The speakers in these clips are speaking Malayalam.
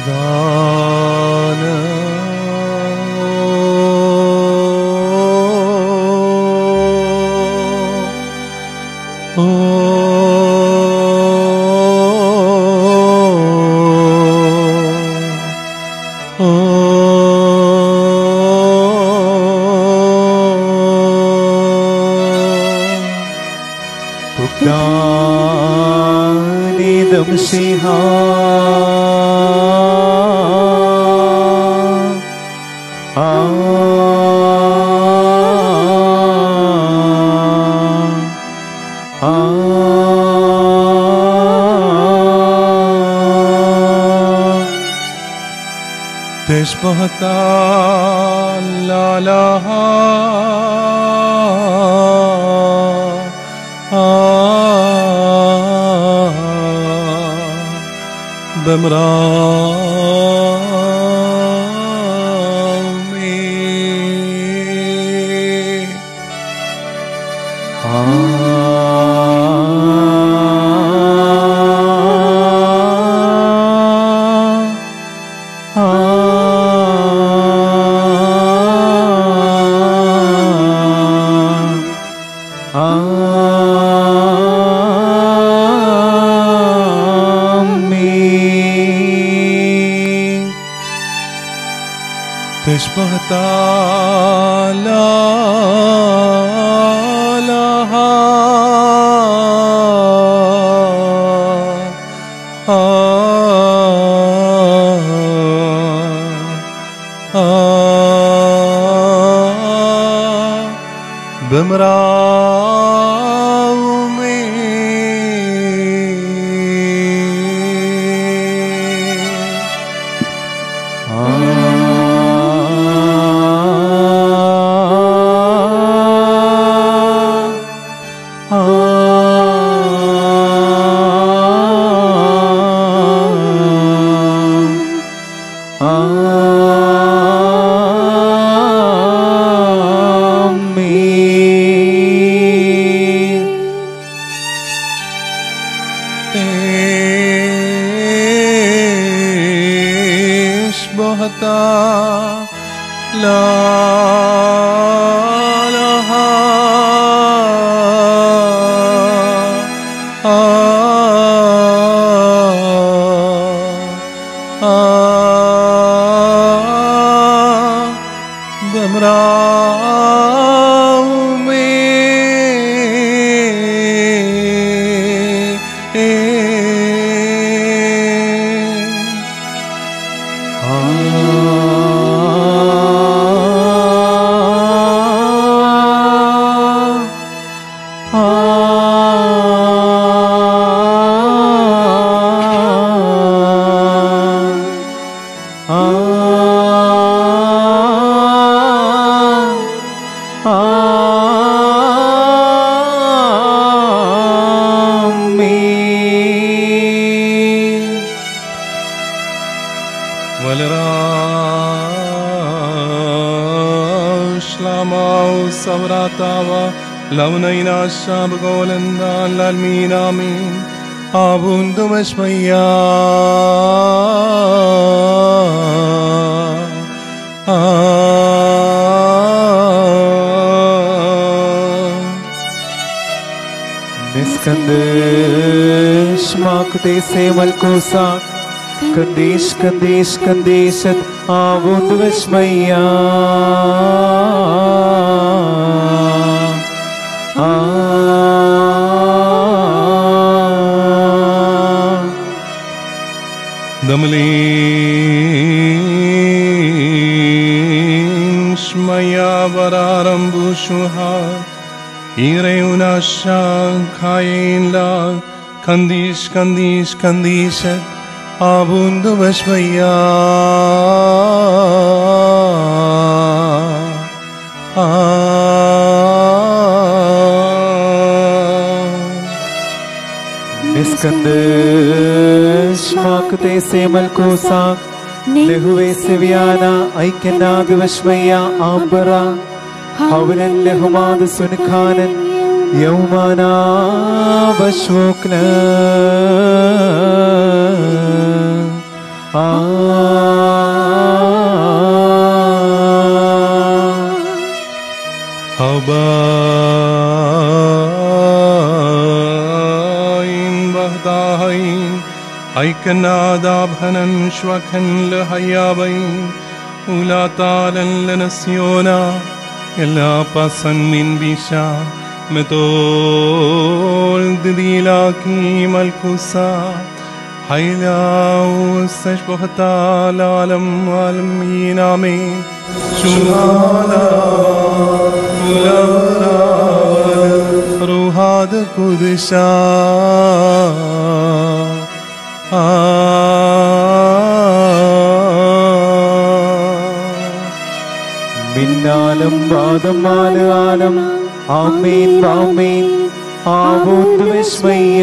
ദാനിതം സിഹ ആ ആ تشبهتا لا لها بمرامي ആമീൻ تشبهتا لا لها بمراومي ആമീൻ تشبهتا لا لها بمراومي ആമീൻ والراشلاماو سوراتاوا لونينا الشاب قولنا للمين آمين آبون دمشميا نسكندش مقدسي ملكوسك قديش قديش قديشة عبود بشمية آه دملين شميا برارم بوشوها إيريونا شان كاين لا كنديش كنديش كنديشة آبون دمشميا آه نسكندش مقدسي ملكوسك لهوي سبيانا أيكنا بوشمية عبرا حولا لهما سنكانا يومنا بشوكنا Habain Bahdain Aikanadaabhanan Shwakan Lahayabain Ulatalan Lanasiona എല്ലാ പസന്നിൻ വിഷ മെതോൾ ദിദിലാക്കി മൽക്കുസ ഹൈലാവു സഷ്ബഹത്താലാലം ആലമീനാമേ ശുഹാല റുഹാദ് കുദിശ ആ മിന്നാലും വാദം ആലുകാലം ആമേൻ വാമേൻ ആവോന്ത് വിസ്മയ്യ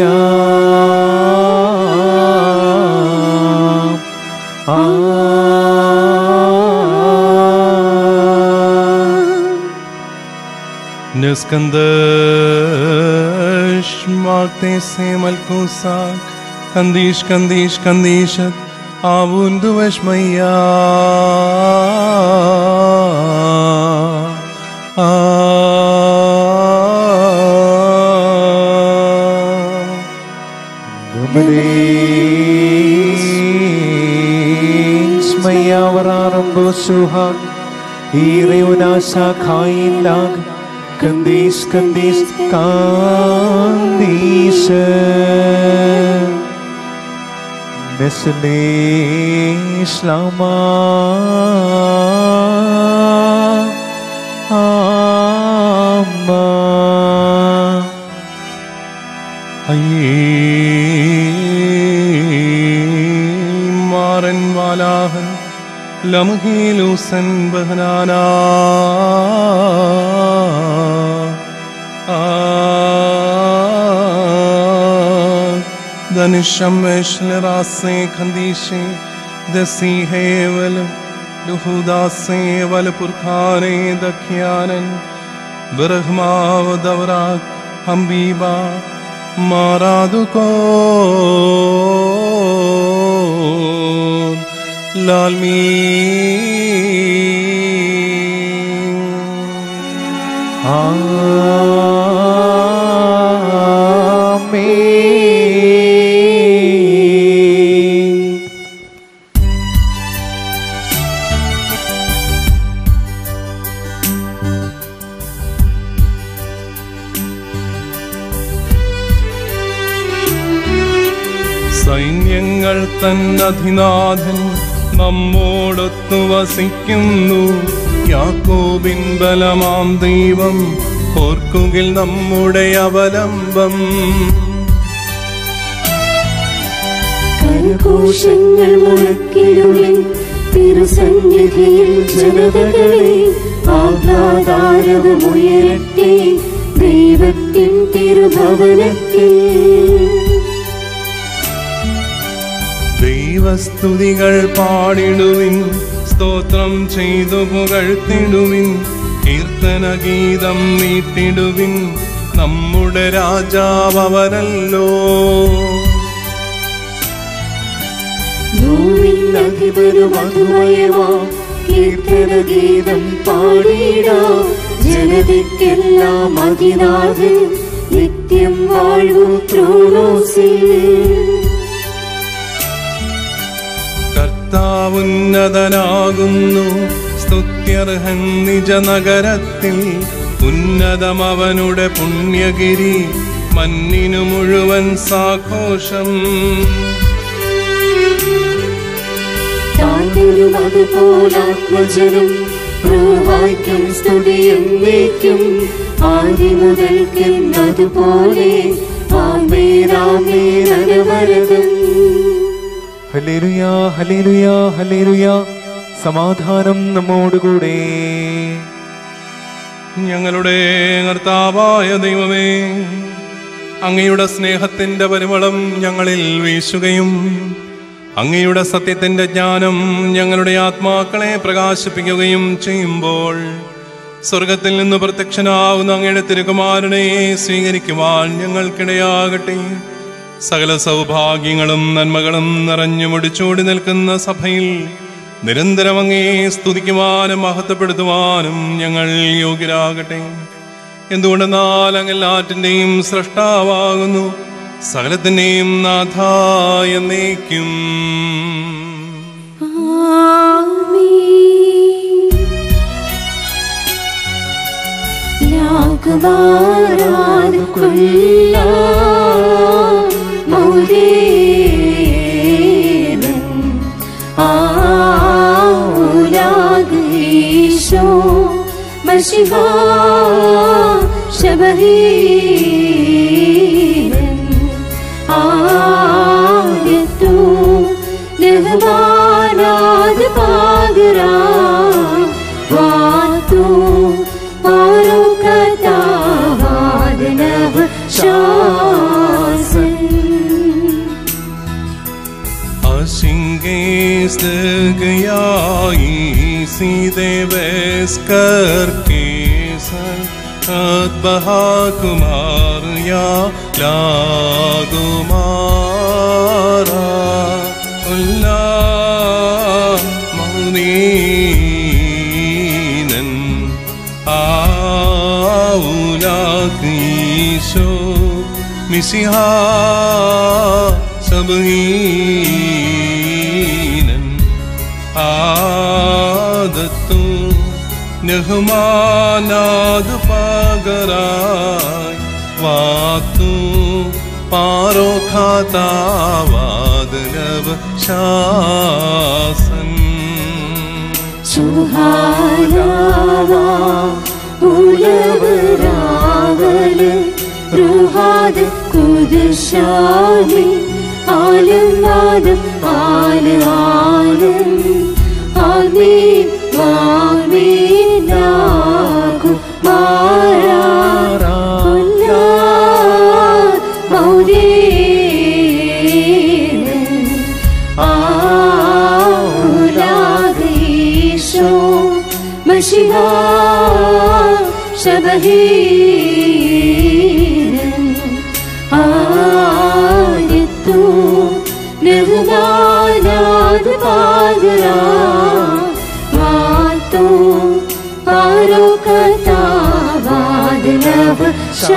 ആ Neskandësh Makte se malkusak Kandish, kandish, kandishat Avundu veshmaya സ്മയ്യാവറാറംബോ സുഹാൻ ഈറയുനാശ ഖായിൻ ലാഗ് കന്ദീസ് കന്ദീസ് കാന്തീസ് Nestle Shlama Amma മാറൻ വാലാഹൻ ലംഹീലൂസൻ ബഹനാന ധനുഷമേഷ് റാസേ ഖന്ദീഷേ ദസി ഹേവൽ ലുഹുദാസേ വൽ പുർഖാനേ ദഖ്യാനൻ ബർഹ്മാവ് ദവറാക് ഹംബീബ മാറാതുകോ ലാൽമീ Amen. സൈന്യങ്ങൾ തന്നധിനാഥൻ നമ്മോടൊത്തു വസിക്കുന്നു യാക്കോബിൻ ബലമാം ദൈവം ഓർക്കുകിൽ നമ്മുടെ അവലംബം കരഘോഷങ്ങൾ മുഴക്കിടുവിൻ തിരുസന്നിധിയിൽ ജനതകളെ ആഹ്ലാദാരവമുയരട്ടെ ദൈവത്തിൻ തിരുഭവനത്തിൽ ദൈവസ്തുതികൾ പാടിടുവിൻ സ്തോത്രം ചെയ്തു പുകഴ്ത്തിടുവിൻ കീർത്തന ഗീതം നീട്ടിടുവിൻ നമ്മുടെ രാജാവനല്ലോ ഭൂമിൻ അധിപരും മധുമയമാ കീർത്തന ഗീതം പാടിടാം ജനതയ്ക്കെല്ലാം അതിനാഥൻ നിത്യം വാഴ്വു ത്രോണോസിൽ കർത്താവുന്നതനാകുന്നു സ്തുത്യർഹൻ നിജനഗരത്തിൽ ഉന്നതമവനുടെ പുണ്യഗിരി മന്നിനു മുഴുവൻ സാഘോഷം താങ്കളും അതുപോലാത്മജനും റൂഹായ്ക്കും സ്തുതിയും നീക്കും ആദ്യ മുതൽക്കെന്നതുപോലെ ആമേരാമേരനവരതം ഹല്ലേലൂയ ഹല്ലേലൂയ ഹല്ലേലൂയ സമാധാനം നമ്മോടുകൂടെ ഞങ്ങളുടെ കർത്താവായ ദൈവമേ അങ്ങയുടെ സ്നേഹത്തിന്റെ പരിമളം ഞങ്ങളിൽ വീശുകയും അങ്ങയുടെ സത്യത്തിന്റെ ജ്ഞാനം ഞങ്ങളുടെ ആത്മാക്കളെ പ്രകാശിപ്പിക്കുകയും ചെയ്യുമ്പോൾ സ്വർഗത്തിൽ നിന്ന് പ്രത്യക്ഷനാവുന്ന അങ്ങയുടെ തിരുകുമാരനെ സ്വീകരിക്കുവാൻ ഞങ്ങൾക്കിടയാകട്ടെ സകല സൗഭാഗ്യങ്ങളും നന്മകളും നിറഞ്ഞു മുടിച്ചോടി നിൽക്കുന്ന സഭയിൽ നിരന്തരം അങ്ങേ സ്തുതിക്കുവാനും മഹത്വപ്പെടുത്തുവാനും ഞങ്ങൾ യോഗ്യരാകട്ടെ എന്തുകൊണ്ടെന്നാൽ അങ്ങ് എല്ലാറ്റിൻ്റെയും സൃഷ്ടാവാകുന്നു സകലത്തിൻ്റെയും നാഥായ എന്നേക്കും മഷിഹാ ശബഹീരൻ ആദിത്തു ലഹമാനാദ് പാഗരാ വാത്തു പാരുകതാവാദനവ ശാസൻ Asingestgayai sideves karkesan Adbaha kumarya lagumara Ulla mauninan Aulakisho Misiha സബഹീനൻ ആദത്തു നഹ്മാനാദ് പകരായി വാത്തു പാരോഖാതാവാദനവ ശാസൻ സുഹാരാവാ ഉലവരാവല് റുഹാദ് കുദശാമി ആലം വാദം ആല് ആലം ആമീൻ വാമീനാകു മാരാ മൗലീനൻ ആലാഗീശോ മഷിഹാ ശബഹീരൻ ആദിത്തു ലഹുദാനാദ് പാഗരാ വാത്തു പാരോകതാവാദനവ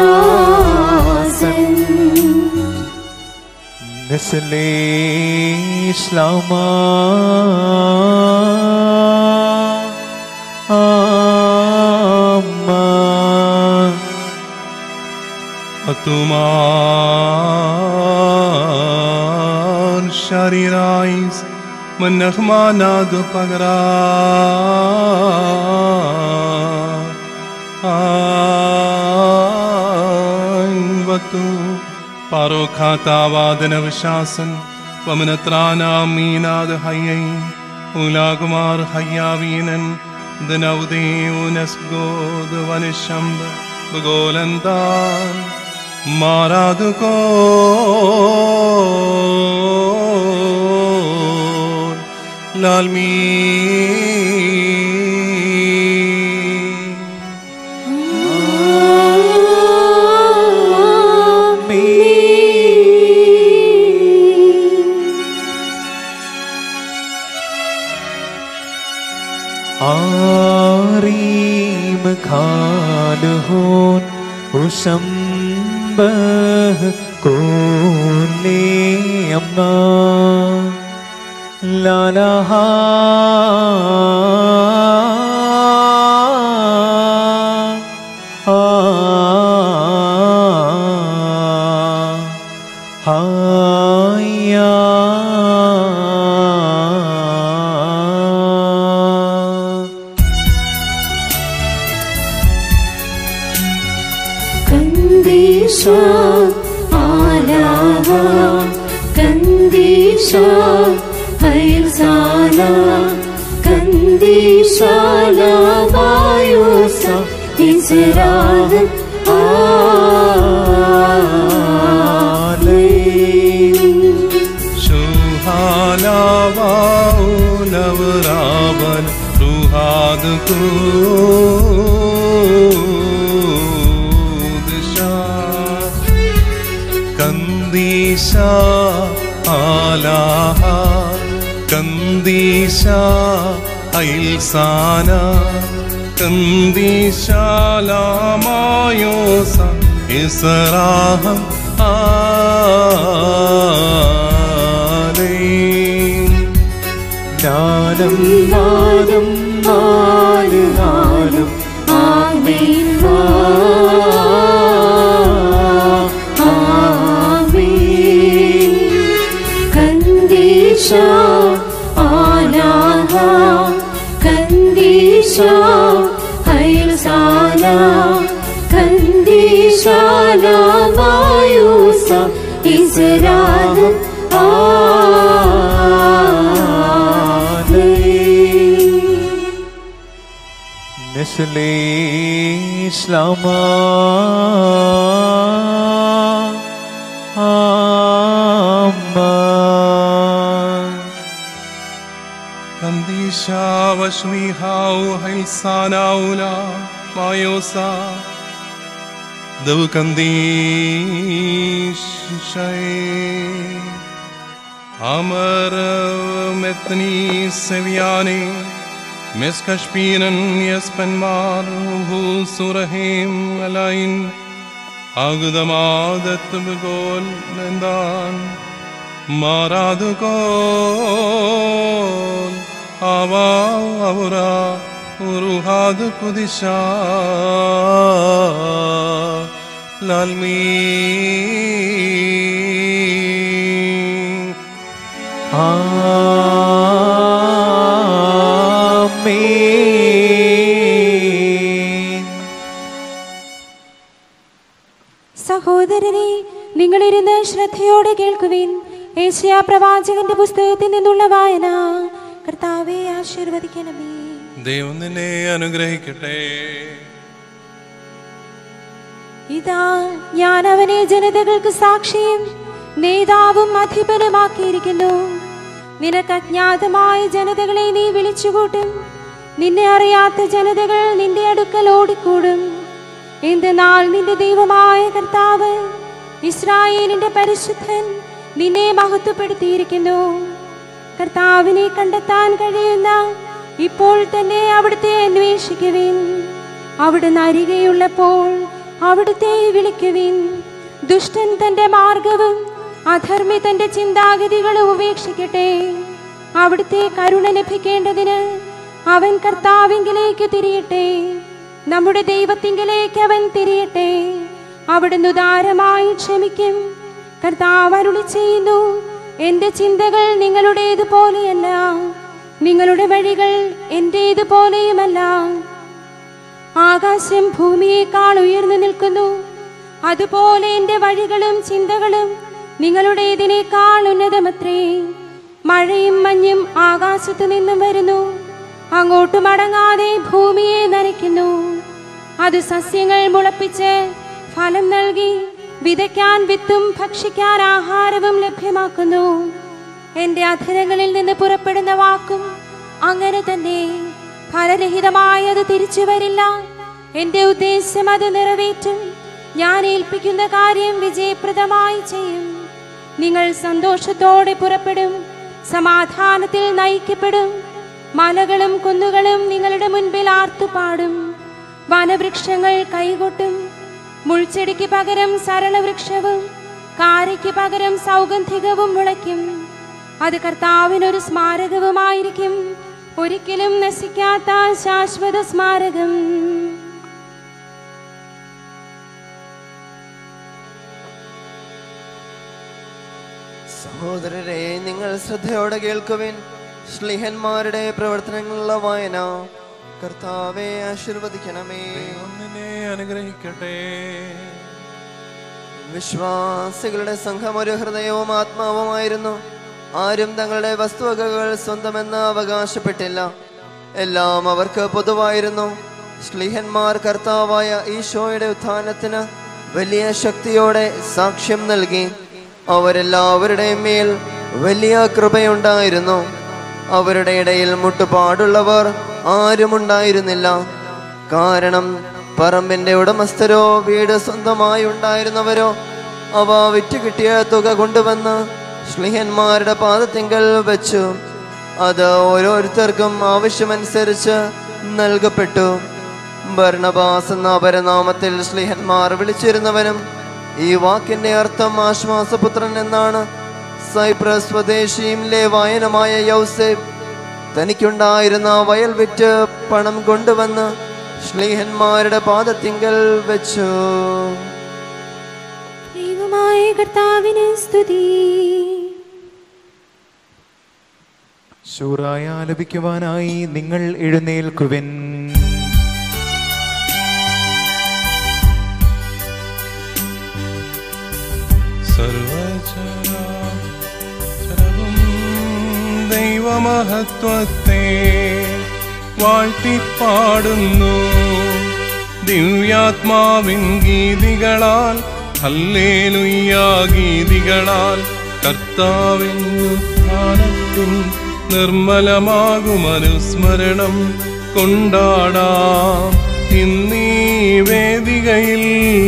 ശാസൻ Nestle Shlama Amma അത്തുമാൻ ശരീരായിസ് മന്നഹ്മാനാദ് പകരാ വത്തു പാറോഖാതാവാദന വിശ്വാസൻ വമനത്രാനാം മീനാദ് ഹയ്യൈ ഉലാകുമാർ ഹയ്യാവീനൻ ദനൗദേ ഉനസ്ഗോദ് വനിശംബ് ബഗോലന്താൻ മാറാതുകോ ലാൽമീ ആരീം ഖാലുഹോൻ ഉഷംബഹ കോലേ അമ്മ ലാലഹ ഹായ കന്ദീശ ആലാവ കന്ദീശ ഹൈർസാല കന്ദീശാല വായുസ ഇസ്രാഹ് ശുഹാലാവാനവരാവൻ റുഹാദ് കൂദിശ കന്ദീശ ആലാഹ കന്ദീശ ഐൽസാന കന്ദീശാലാമായോസ ഇസറാഹം ആലേ ജ്ഞാനം നാദം നാല് നാദം ആമേൻ ആമേൻ കന്ദീശ ആലാഹ കന്ദീശ ഹൈൽസാല കന്ദീശാല മായൂസ ഇസ്രാഹം ആലേ نسل اسلام آمن Kandisha Vashmihau Hailsana Ula Mayosa Dev Kandishay Amar Metni Seviani Miskashpinan Yaspanmar Hu Surahim Alain Agdamadat Begol Lendan മാറാതു കോൽ ആവാവുറ ഉറുഹാദ് കുദിശ ലാൽമീ ആമേൻ സഹോദരരെ നിങ്ങളിരുന്ന് ശ്രദ്ധയോടെ കേൾക്കുവിൻ ഏഷ്യ പ്രവാചകന്റെ പുസ്തകത്തിൽ നിന്നുള്ള വായന കർത്താവെ ആശീർവദിക്കണമേ ദൈവം നിന്നെ അനുഗ്രഹിക്കട്ടെ ഇതാ ഞാൻ അവനെ ജനതകൾക്ക് സാക്ഷിയും നേതാവും അധിപനുമാക്കിയിരിക്കുന്നു നിനക്ക് അജ്ഞാതമായ ജനതകളെ നീ വിളിച്ചുകൂട്ടും നിന്നെ അറിയാത്ത ജനതകൾ നിന്റെ അടുക്കൽ ഓടിക്കൂടും എന്തെന്നാൽ നിന്റെ ദൈവമായ കർത്താവ് ഇസ്രായേലിന്റെ പരിശുദ്ധൻ നിന്നെ മഹത്വപ്പെടുത്തിയിരിക്കുന്നു കർത്താവിനെ കണ്ടെത്താൻ കഴിയുന്ന ഇപ്പോൾ തന്നെ അവിടുത്തെ അന്വേഷിക്കുവിൻ അവിടുന്ന് അരികെയുള്ളപ്പോൾ അവിടുത്തെ വിളിക്കുവിൻ ദുഷ്ടൻ തന്റെ മാർഗവും അധർമ്മി തന്റെ ചിന്താഗതികളും ഉപേക്ഷിക്കട്ടെ അവിടുത്തെ കരുണ ലഭിക്കേണ്ടതിന് അവൻ കർത്താവിങ്കിലേക്ക് തിരിയട്ടെ നമ്മുടെ ദൈവത്തിങ്കിലേക്ക് അവൻ തിരിയട്ടെ അവിടുന്ന് ഉദാരമായി ക്ഷമിക്കും കർത്താവ് അരുളി ചെയ്യുന്നു എന്റെ ചിന്തകൾ നിങ്ങളുടേതുപോലെയല്ല നിങ്ങളുടെ വഴികൾ എന്റേതുപോലെയുമല്ല ആകാശം ഭൂമിയേക്കാൾ ഉയർന്നു നിൽക്കുന്നു അതുപോലെ എന്റെ വഴികളും ചിന്തകളും നിങ്ങളുടേതിനേക്കാൾ ഉന്നതമത്രേ മഴയും മഞ്ഞും ആകാശത്തു നിന്നും വരുന്നു അങ്ങോട്ട് മടങ്ങാതെ ഭൂമിയെ നനയ്ക്കുന്നു അത് സസ്യങ്ങൾ മുളപ്പിച്ച് ഫലം നൽകി വിതയ്ക്കാൻ വിത്തും ഭക്ഷിക്കാൻ ആഹാരവും ലഭ്യമാക്കുന്നു എന്റെ അധരങ്ങളിൽ നിന്ന് പുറപ്പെടുന്ന വാക്കും അങ്ങനെ തന്നെ ഫലരഹിതമായി അത് തിരിച്ചു വരില്ല എന്റെ ഉദ്ദേശം അത് നിറവേറ്റും ഞാൻ ഏൽപ്പിക്കുന്ന കാര്യം വിജയപ്രദമായി ചെയ്യും നിങ്ങൾ സന്തോഷത്തോടെ പുറപ്പെടും സമാധാനത്തിൽ നയിക്കപ്പെടും മലകളും കുന്നുകളും നിങ്ങളുടെ മുൻപിൽ ആർത്തുപാടും വനവൃക്ഷങ്ങൾ കൈകൊട്ടും മുൾച്ചെടിക്ക് പകരം സരളവൃക്ഷവും കാരയ്ക്ക് പകരം സൗഗന്ധികവും മുളയ്ക്കും അത് കർത്താവിനൊരു സ്മാരകവുമായിരിക്കും ഒരിക്കലും നശിക്കാത്ത ശാശ്വത സ്മാരകം സഹോദരരെ നിങ്ങൾ ശ്രദ്ധയോടെ കേൾക്കുവിൻ ശ്ലീഹന്മാരുടെ പ്രവർത്തനങ്ങളുള്ള വായന കർത്താവെ ആശീർവദിക്കണമേ ദൈവം നിന്നെ അനുഗ്രഹിക്കട്ടെ വിശ്വാസികളുടെ സംഘം ഒരു ഹൃദയവും ആത്മാവുമായിരുന്നു ആരും തങ്ങളുടെ വസ്തുവകകൾ സ്വന്തമെന്ന് അവകാശപ്പെട്ടില്ല എല്ലാം അവർക്ക് പൊതുവായിരുന്നു ശ്ലീഹന്മാർ കർത്താവായ ഈശോയുടെ ഉത്ഥാനത്തിന് വലിയ ശക്തിയോടെ സാക്ഷ്യം നൽകി അവരെല്ലാവരുടെയും മേൽ വലിയ കൃപയുണ്ടായിരുന്നു അവരുടെ ഇടയിൽ മുട്ടുപാടുള്ളവർ ആരുമുണ്ടായിരുന്നില്ല കാരണം പറമ്പിന്റെ ഉടമസ്ഥരോ വീട് സ്വന്തമായി ഉണ്ടായിരുന്നവരോ അവ വിറ്റുകിട്ടിയ തുക കൊണ്ടുവന്ന് ശ്ലിഹന്മാരുടെ പാദത്തിങ്കൽ വെച്ചു അത് ഓരോരുത്തർക്കും ആവശ്യമനുസരിച്ച് നൽകപ്പെട്ടു ഭരണബാസ് എന്ന അപരനാമത്തിൽ ശ്ലിഹന്മാർ വിളിച്ചിരുന്നവനും ഈ വാക്കിന്റെ അർത്ഥം ആശ്വാസപുത്രൻ എന്നാണ് സൈപ്രസ് സ്വദേശിയും ലേവായനമായ യൗസേബ് തനിക്കുണ്ടായിരുന്ന വയൽ വിറ്റ് പണം കൊണ്ടുവന്ന് ശ്ലീഹന്മാരുടെ പാദത്തിങ്കൽ വെച്ചു ദൈവമായ കർത്താവിന് സ്തുതി ശൂറായ ആലപിക്കുവാനായി നിങ്ങൾ എഴുന്നേൽക്കുവിൻ സർവചരാചരവും ദൈവമഹത്വത്തെ വാഴ്ത്തിപ്പാടുന്നു ദിവ്യാത്മാവിൻ ഗീതികളാൽ ഹല്ലേലൂയ്യാ ഗീതികളാൽ കർത്താവിൻ ഉത്ഥാനത്തിൻ നിർമ്മലമാകും അനുസ്മരണം കൊണ്ടാടാം ഇന്നീ വേദികയിൽ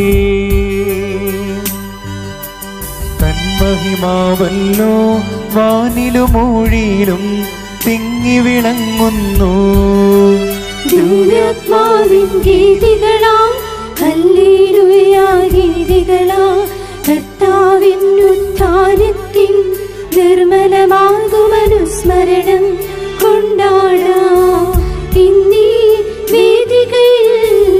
തന്മഹിമാവല്ലോ വാനിലും ഊഴിയിലും തിങ്ങി വിളങ്ങുന്നു ദിവ്യാത്മാവിൻ ഗീതികളാ ഹല്ലേലൂയാ ഗീതികളാ കർത്താവിൻ ഉത്ഥാനത്തിൻ നിർമ്മലമാകും അനുസ്മരണം കൊണ്ടാടാം ഇന്നീ വേദികയിൽ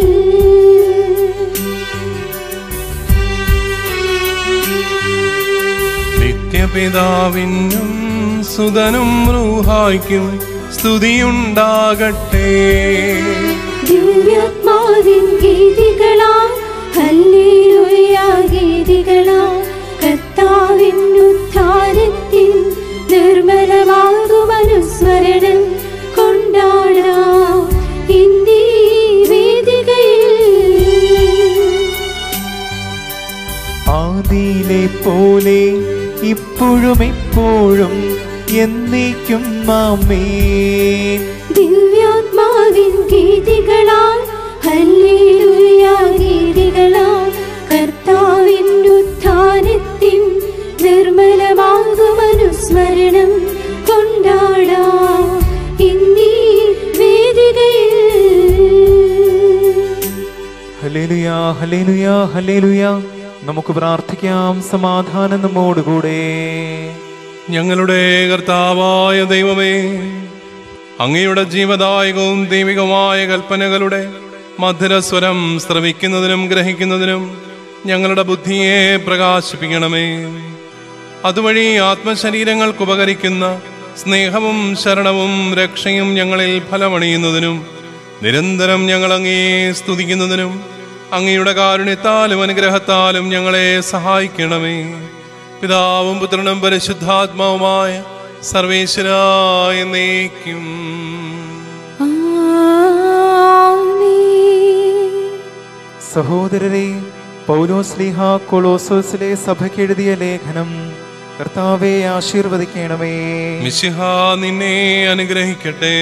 നിത്യപിതാവിനും സുതനും റൂഹായ്ക്കും സ്തുതിയുണ്ടാകട്ടെ ദിവ്യാത്മാവിൻ ഗീതികളാ ഹല്ലേലൂയാ ഗീതികളാ കർത്താവിൻ ഉദ്ധാരത്തിൻ നിർമ്മലമാകും അനുസ്മരണം കൊണ്ടാടാം ഇന്നീ വേദികയിൽ ആദിയിലെ പോലെ ഇപ്പോഴും എപ്പോഴും എന്നേക്കും മാമേ ദിവ്യാത്മാവിൻ ഗീതികളാ ഹല്ലേലൂയാ ഗീതികളാ കർത്താവിൻ ഉത്ഥാനത്തിൻ നിർമ്മലമാകും അനുസ്മരണം കൊണ്ടാടാം ഇന്നീ വേദികയിൽ ഹലേലുയാ ഹലേലുയാ ഹലേലുയാ നമുക്ക് പ്രാർത്ഥിക്കാം സമാധാനം നമ്മോടുകൂടെ ഞങ്ങളുടെ കർത്താവായ ദൈവമേ അങ്ങയുടെ ജീവദായകവും ദൈവികമായ കൽപ്പനകളുടെ മധുരസ്വരം ശ്രവിക്കുന്നതിനും ഗ്രഹിക്കുന്നതിനും ഞങ്ങളുടെ ബുദ്ധിയെ പ്രകാശിപ്പിക്കണമേ അതുവഴി ആത്മശരീരങ്ങൾക്ക് ഉപകരിക്കുന്ന സ്നേഹവും ശരണവും രക്ഷയും ഞങ്ങളിൽ ഫലമണിയുന്നതിനും നിരന്തരം ഞങ്ങൾ അങ്ങയെ സ്തുതിക്കുന്നതിനും അങ്ങയുടെ കാരുണ്യത്താലും അനുഗ്രഹത്താലും ഞങ്ങളെ സഹായിക്കണമേ പിതാവും പുത്രനും പരിശുദ്ധാത്മാവുമായ സർവേശ്വരായ നീക്കും ആമേൻ സഹോദരരെ പൗലോസ്ലിഹ കൊളോസോസിലെ സഭയ്ക്ക് എഴുതിയ ലേഖനം കർത്താവെ ആശീർവദിക്കണമേ മിശിഹ നിന്നെ അനുഗ്രഹിക്കട്ടെ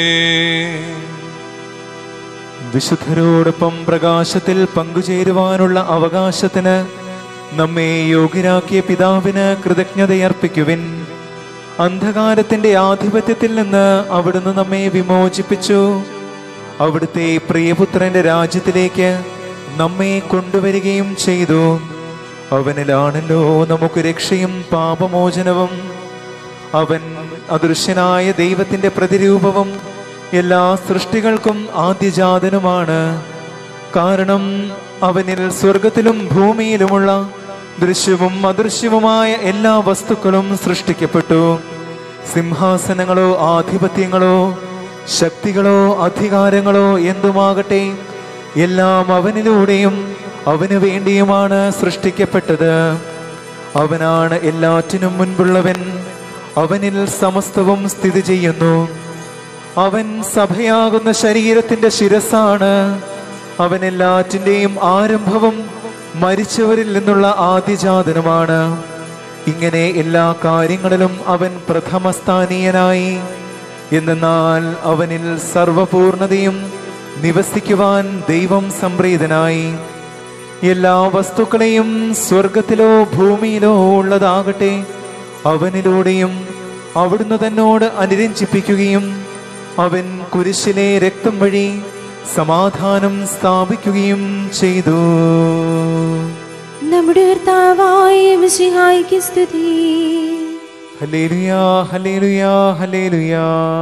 വിശുദ്ധരോടൊപ്പം പ്രകാശത്തിൽ പങ്കുചേരുവാനുള്ള അവകാശത്തിന് നമ്മെ യോഗ്യരാക്കിയ പിതാവിന് കൃതജ്ഞതയർപ്പിക്കുവിൻ അന്ധകാരത്തിന്റെ ആധിപത്യത്തിൽ നിന്ന് അവിടുന്ന് നമ്മെ വിമോചിപ്പിച്ചു അവിടുത്തെ പ്രിയപുത്രന്റെ രാജ്യത്തിലേക്ക് നമ്മെ കൊണ്ടുവരികയും ചെയ്തു അവനിലാണല്ലോ നമുക്ക് രക്ഷയും പാപമോചനവും അവൻ അദൃശ്യനായ ദൈവത്തിന്റെ പ്രതിരൂപവും എല്ലാ സൃഷ്ടികൾക്കും ആദ്യജാതനുമാണ് കാരണം അവനിൽ സ്വർഗത്തിലും ഭൂമിയിലുമുള്ള ദൃശ്യവും അദൃശ്യവുമായ എല്ലാ വസ്തുക്കളും സൃഷ്ടിക്കപ്പെട്ടു സിംഹാസനങ്ങളോ ആധിപത്യങ്ങളോ ശക്തികളോ അധികാരങ്ങളോ എന്തുമാകട്ടെ എല്ലാം അവനിലൂടെയും അവനു വേണ്ടിയുമാണ് സൃഷ്ടിക്കപ്പെട്ടത് അവനാണ് എല്ലാറ്റിനും മുൻപുള്ളവൻ അവനിൽ സമസ്തവും സ്ഥിതി ചെയ്യുന്നു അവൻ സഭയാകുന്ന ശരീരത്തിന്റെ ശിരസാണ് അവൻ എല്ലാറ്റിന്റെയും ആരംഭവും മരിച്ചവരിൽ നിന്നുള്ള ആദ്യജാതനുമാണ് ഇങ്ങനെ എല്ലാ കാര്യങ്ങളിലും അവൻ പ്രഥമസ്ഥാനീയനായി എന്നാൽ അവനിൽ സർവപൂർണതയും നിവസിക്കുവാൻ ദൈവം സംപ്രീതനായി എല്ലാ വസ്തുക്കളെയും സ്വർഗത്തിലോ ഭൂമിയിലോ ഉള്ളതാകട്ടെ അവനിലൂടെയും അവിടുന്ന് തന്നോട് അനുരഞ്ജിപ്പിക്കുകയും അവൻ കുരിശിലെ രക്തം വഴി സമാധാനം സ്ഥാപിക്കുകയും ചെയ്തു നമ്മുടെ കർത്താവായ മിശിഹായിക്ക് സ്തുതി ഹല്ലേലൂയാ ഹല്ലേലൂയാ ഹല്ലേലൂയാ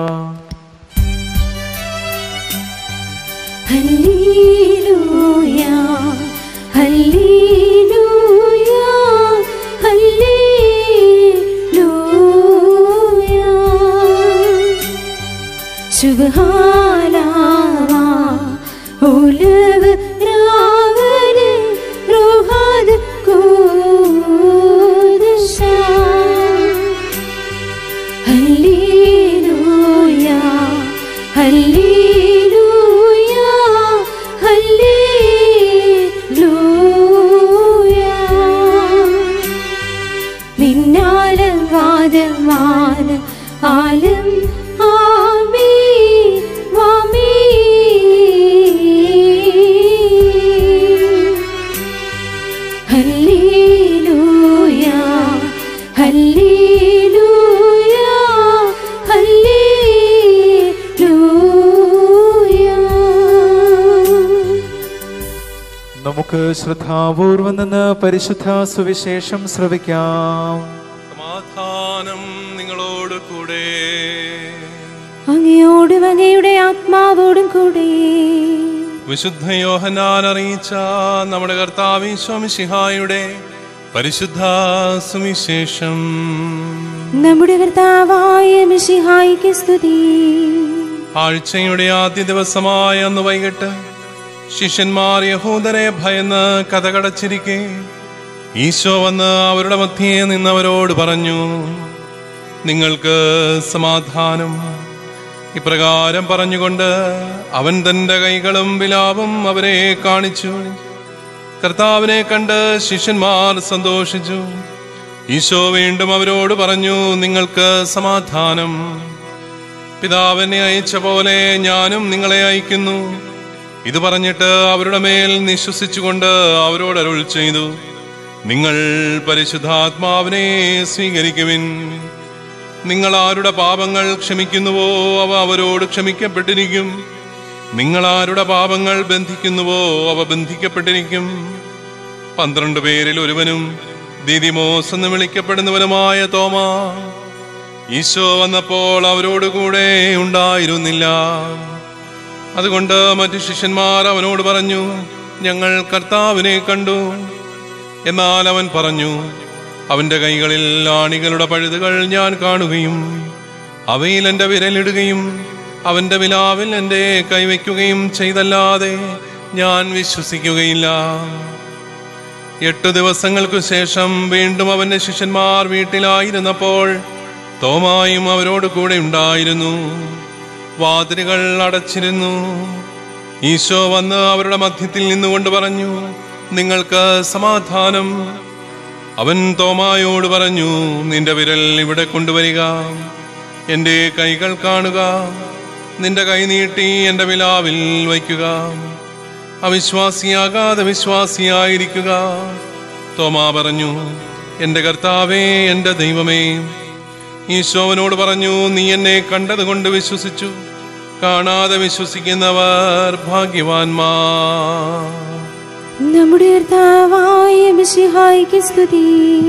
ഹല്ലേലൂയ ഹല്ലേലൂയ ഹല്ലേലൂയ സുബ്ഹാനല്ലാ ഉലവ് രാവലെ റൂഹാദ് കൂദശ ഹല്ലേലൂയ ഹല്ലേലൂയ ഹല്ലേലൂയ മിന്നാലം വാദം വാദം ആലം ആമേ വാമേ ഹല്ലേലൂയ ഹല്ലേലൂയ ഹല്ലേലൂയ നമുക്ക് ശ്രദ്ധാപൂർവം നിന്ന് പരിശുദ്ധ സുവിശേഷം ശ്രവിക്കാം സമാധാനം നിങ്ങളോട് കൂടെ അങ്ങയോടും അങ്ങയുടെ ആത്മാവോടും കൂടെ വിശുദ്ധ യോഹനാൻ അറിയിച്ച നമ്മുടെ കർത്താവ് സ്വാമിഷിഹായുടെ പരിശുദ്ധ സുവിശേഷം നമ്മുടെ കർത്താവായ മിശിഹായിക്ക് സ്തുതി ആഴ്ചയുടെ ആദ്യ ദിവസമായ അന്ന് വൈകിട്ട് ശിഷ്യന്മാർ യഹൂദരെ ഭയന്ന് കഥകടച്ചിരിക്കെ ഈശോ വന്ന് അവരുടെ മധ്യേ നിന്നവരോട് പറഞ്ഞു നിങ്ങൾക്ക് സമാധാനം ഇപ്രകാരം പറഞ്ഞുകൊണ്ട് അവൻ തന്റെ കൈകളും വിലാപം അവരെ കാണിച്ചു കർത്താവിനെ കണ്ട് ശിഷ്യന്മാർ സന്തോഷിച്ചു ഈശോ വീണ്ടും അവരോട് പറഞ്ഞു നിങ്ങൾക്ക് സമാധാനം പിതാവിനെ അയച്ച പോലെ ഞാനും നിങ്ങളെ അയക്കുന്നു ഇത് പറഞ്ഞിട്ട് അവരുടെ മേൽ നിശ്വസിച്ചുകൊണ്ട് അവരോട് അരുൾ ചെയ്തു നിങ്ങൾ പരിശുദ്ധാത്മാവിനെ സ്വീകരിക്കുവിൻ നിങ്ങൾ ആരുടെ പാപങ്ങൾ ക്ഷമിക്കുന്നുവോ അവ അവരോട് ക്ഷമിക്കപ്പെട്ടിരിക്കും നിങ്ങൾ ആരുടെ പാപങ്ങൾ ബന്ധിക്കുന്നുവോ അവ ബന്ധിക്കപ്പെട്ടിരിക്കും പന്ത്രണ്ട് പേരിൽ ഒരുവനും ദിദിമോസ് എന്ന് വിളിക്കപ്പെടുന്നവനുമായ തോമാ ഈശോ വന്നപ്പോൾ അവരോടുകൂടെ ഉണ്ടായിരുന്നില്ല അതുകൊണ്ട് മറ്റു ശിഷ്യന്മാർ അവനോട് പറഞ്ഞു ഞങ്ങൾ കർത്താവിനെ കണ്ടു എന്നാൽ അവൻ പറഞ്ഞു അവന്റെ കൈകളിൽ ആണികളുടെ പഴുതുകൾ ഞാൻ കാണുകയും അവയിൽ എൻ്റെ വിരലിടുകയും അവന്റെ വിലാവിൽ എൻ്റെ കൈവയ്ക്കുകയും ചെയ്തല്ലാതെ ഞാൻ വിശ്വസിക്കുകയില്ല എട്ട് ദിവസങ്ങൾക്കു ശേഷം വീണ്ടും അവന്റെ ശിഷ്യന്മാർ വീട്ടിലായിരുന്നപ്പോൾ തോമായും അവരോട് കൂടെ ഉണ്ടായിരുന്നു വാതിലുകൾ അടച്ചിരുന്നു ഈശോ വന്ന് അവരുടെ മധ്യത്തിൽ നിന്നുകൊണ്ട് പറഞ്ഞു നിങ്ങൾക്ക് സമാധാനം അവൻ തോമായോട് പറഞ്ഞു നിന്റെ വിരൽ ഇവിടെ കൊണ്ടുവരിക എൻ്റെ കൈകൾ കാണുക നിന്റെ കൈ നീട്ടി എൻ്റെ വിലാവിൽ വയ്ക്കുക അവിശ്വാസിയാകാതെ വിശ്വാസിയായിരിക്കുക തോമാ പറഞ്ഞു എൻ്റെ കർത്താവേ എൻ്റെ ദൈവമേ ഈശോവനോട് പറഞ്ഞു നീ എന്നെ കണ്ടതുകൊണ്ട് വിശ്വസിച്ചു കാണാതെ വിശ്വസിക്കുന്നവർ ഭാഗ്യവാന്മാർ നമ്മുടെ കർത്താവായ മിശിഹായിക്ക് സ്തുതി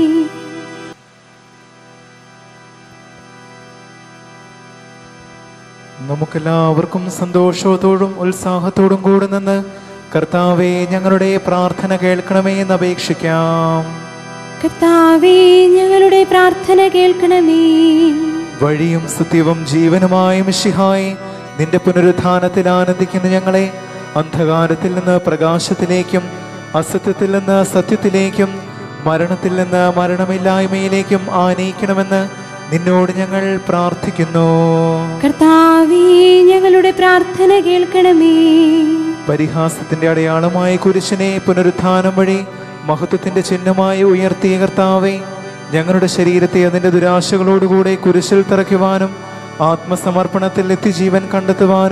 നമുക്കെല്ലാവർക്കും സന്തോഷത്തോടും ഉത്സാഹത്തോടും കൂടെ നിന്ന് കർത്താവെ ഞങ്ങളുടെ പ്രാർത്ഥന കേൾക്കണമേ എന്ന് അപേക്ഷിക്കാം കർത്താവേ ഞങ്ങളുടെ പ്രാർത്ഥന കേൾക്കണമേ വഴിയും സത്യവും ജീവനുമായ മിശിഹായി നിന്റെ പുനരുത്ഥാനത്തിൽ ആനന്ദിക്കുന്ന ഞങ്ങളെ അന്ധകാരത്തിൽ നിന്ന് പ്രകാശത്തിലേക്കും അസത്യത്തിൽ നിന്ന് സത്യത്തിലേക്കും മരണത്തിൽ നിന്ന് മരണമില്ലായ്മയിലേക്കും ആനയിക്കണമെന്ന് നിന്നോട് ഞങ്ങൾ പ്രാർത്ഥിക്കുന്നു കർത്താവേ ഞങ്ങളുടെ പ്രാർത്ഥന കേൾക്കണമേ പരിഹാസത്തിന്റെ അടയാളമായ കുരിശിനെ പുനരുത്ഥാനം വഴി മഹത്വത്തിന്റെ ചിഹ്നമായി ഉയർത്തിയ കർത്താവെ ഞങ്ങളുടെ ശരീരത്തെ അതിന്റെ ദുരാശകളോടുകൂടെ കുരിശിൽ തറയ്ക്കുവാനും ആത്മസമർപ്പണത്തിൽ നിത്യജീവൻ കണ്ടെത്തുവാനും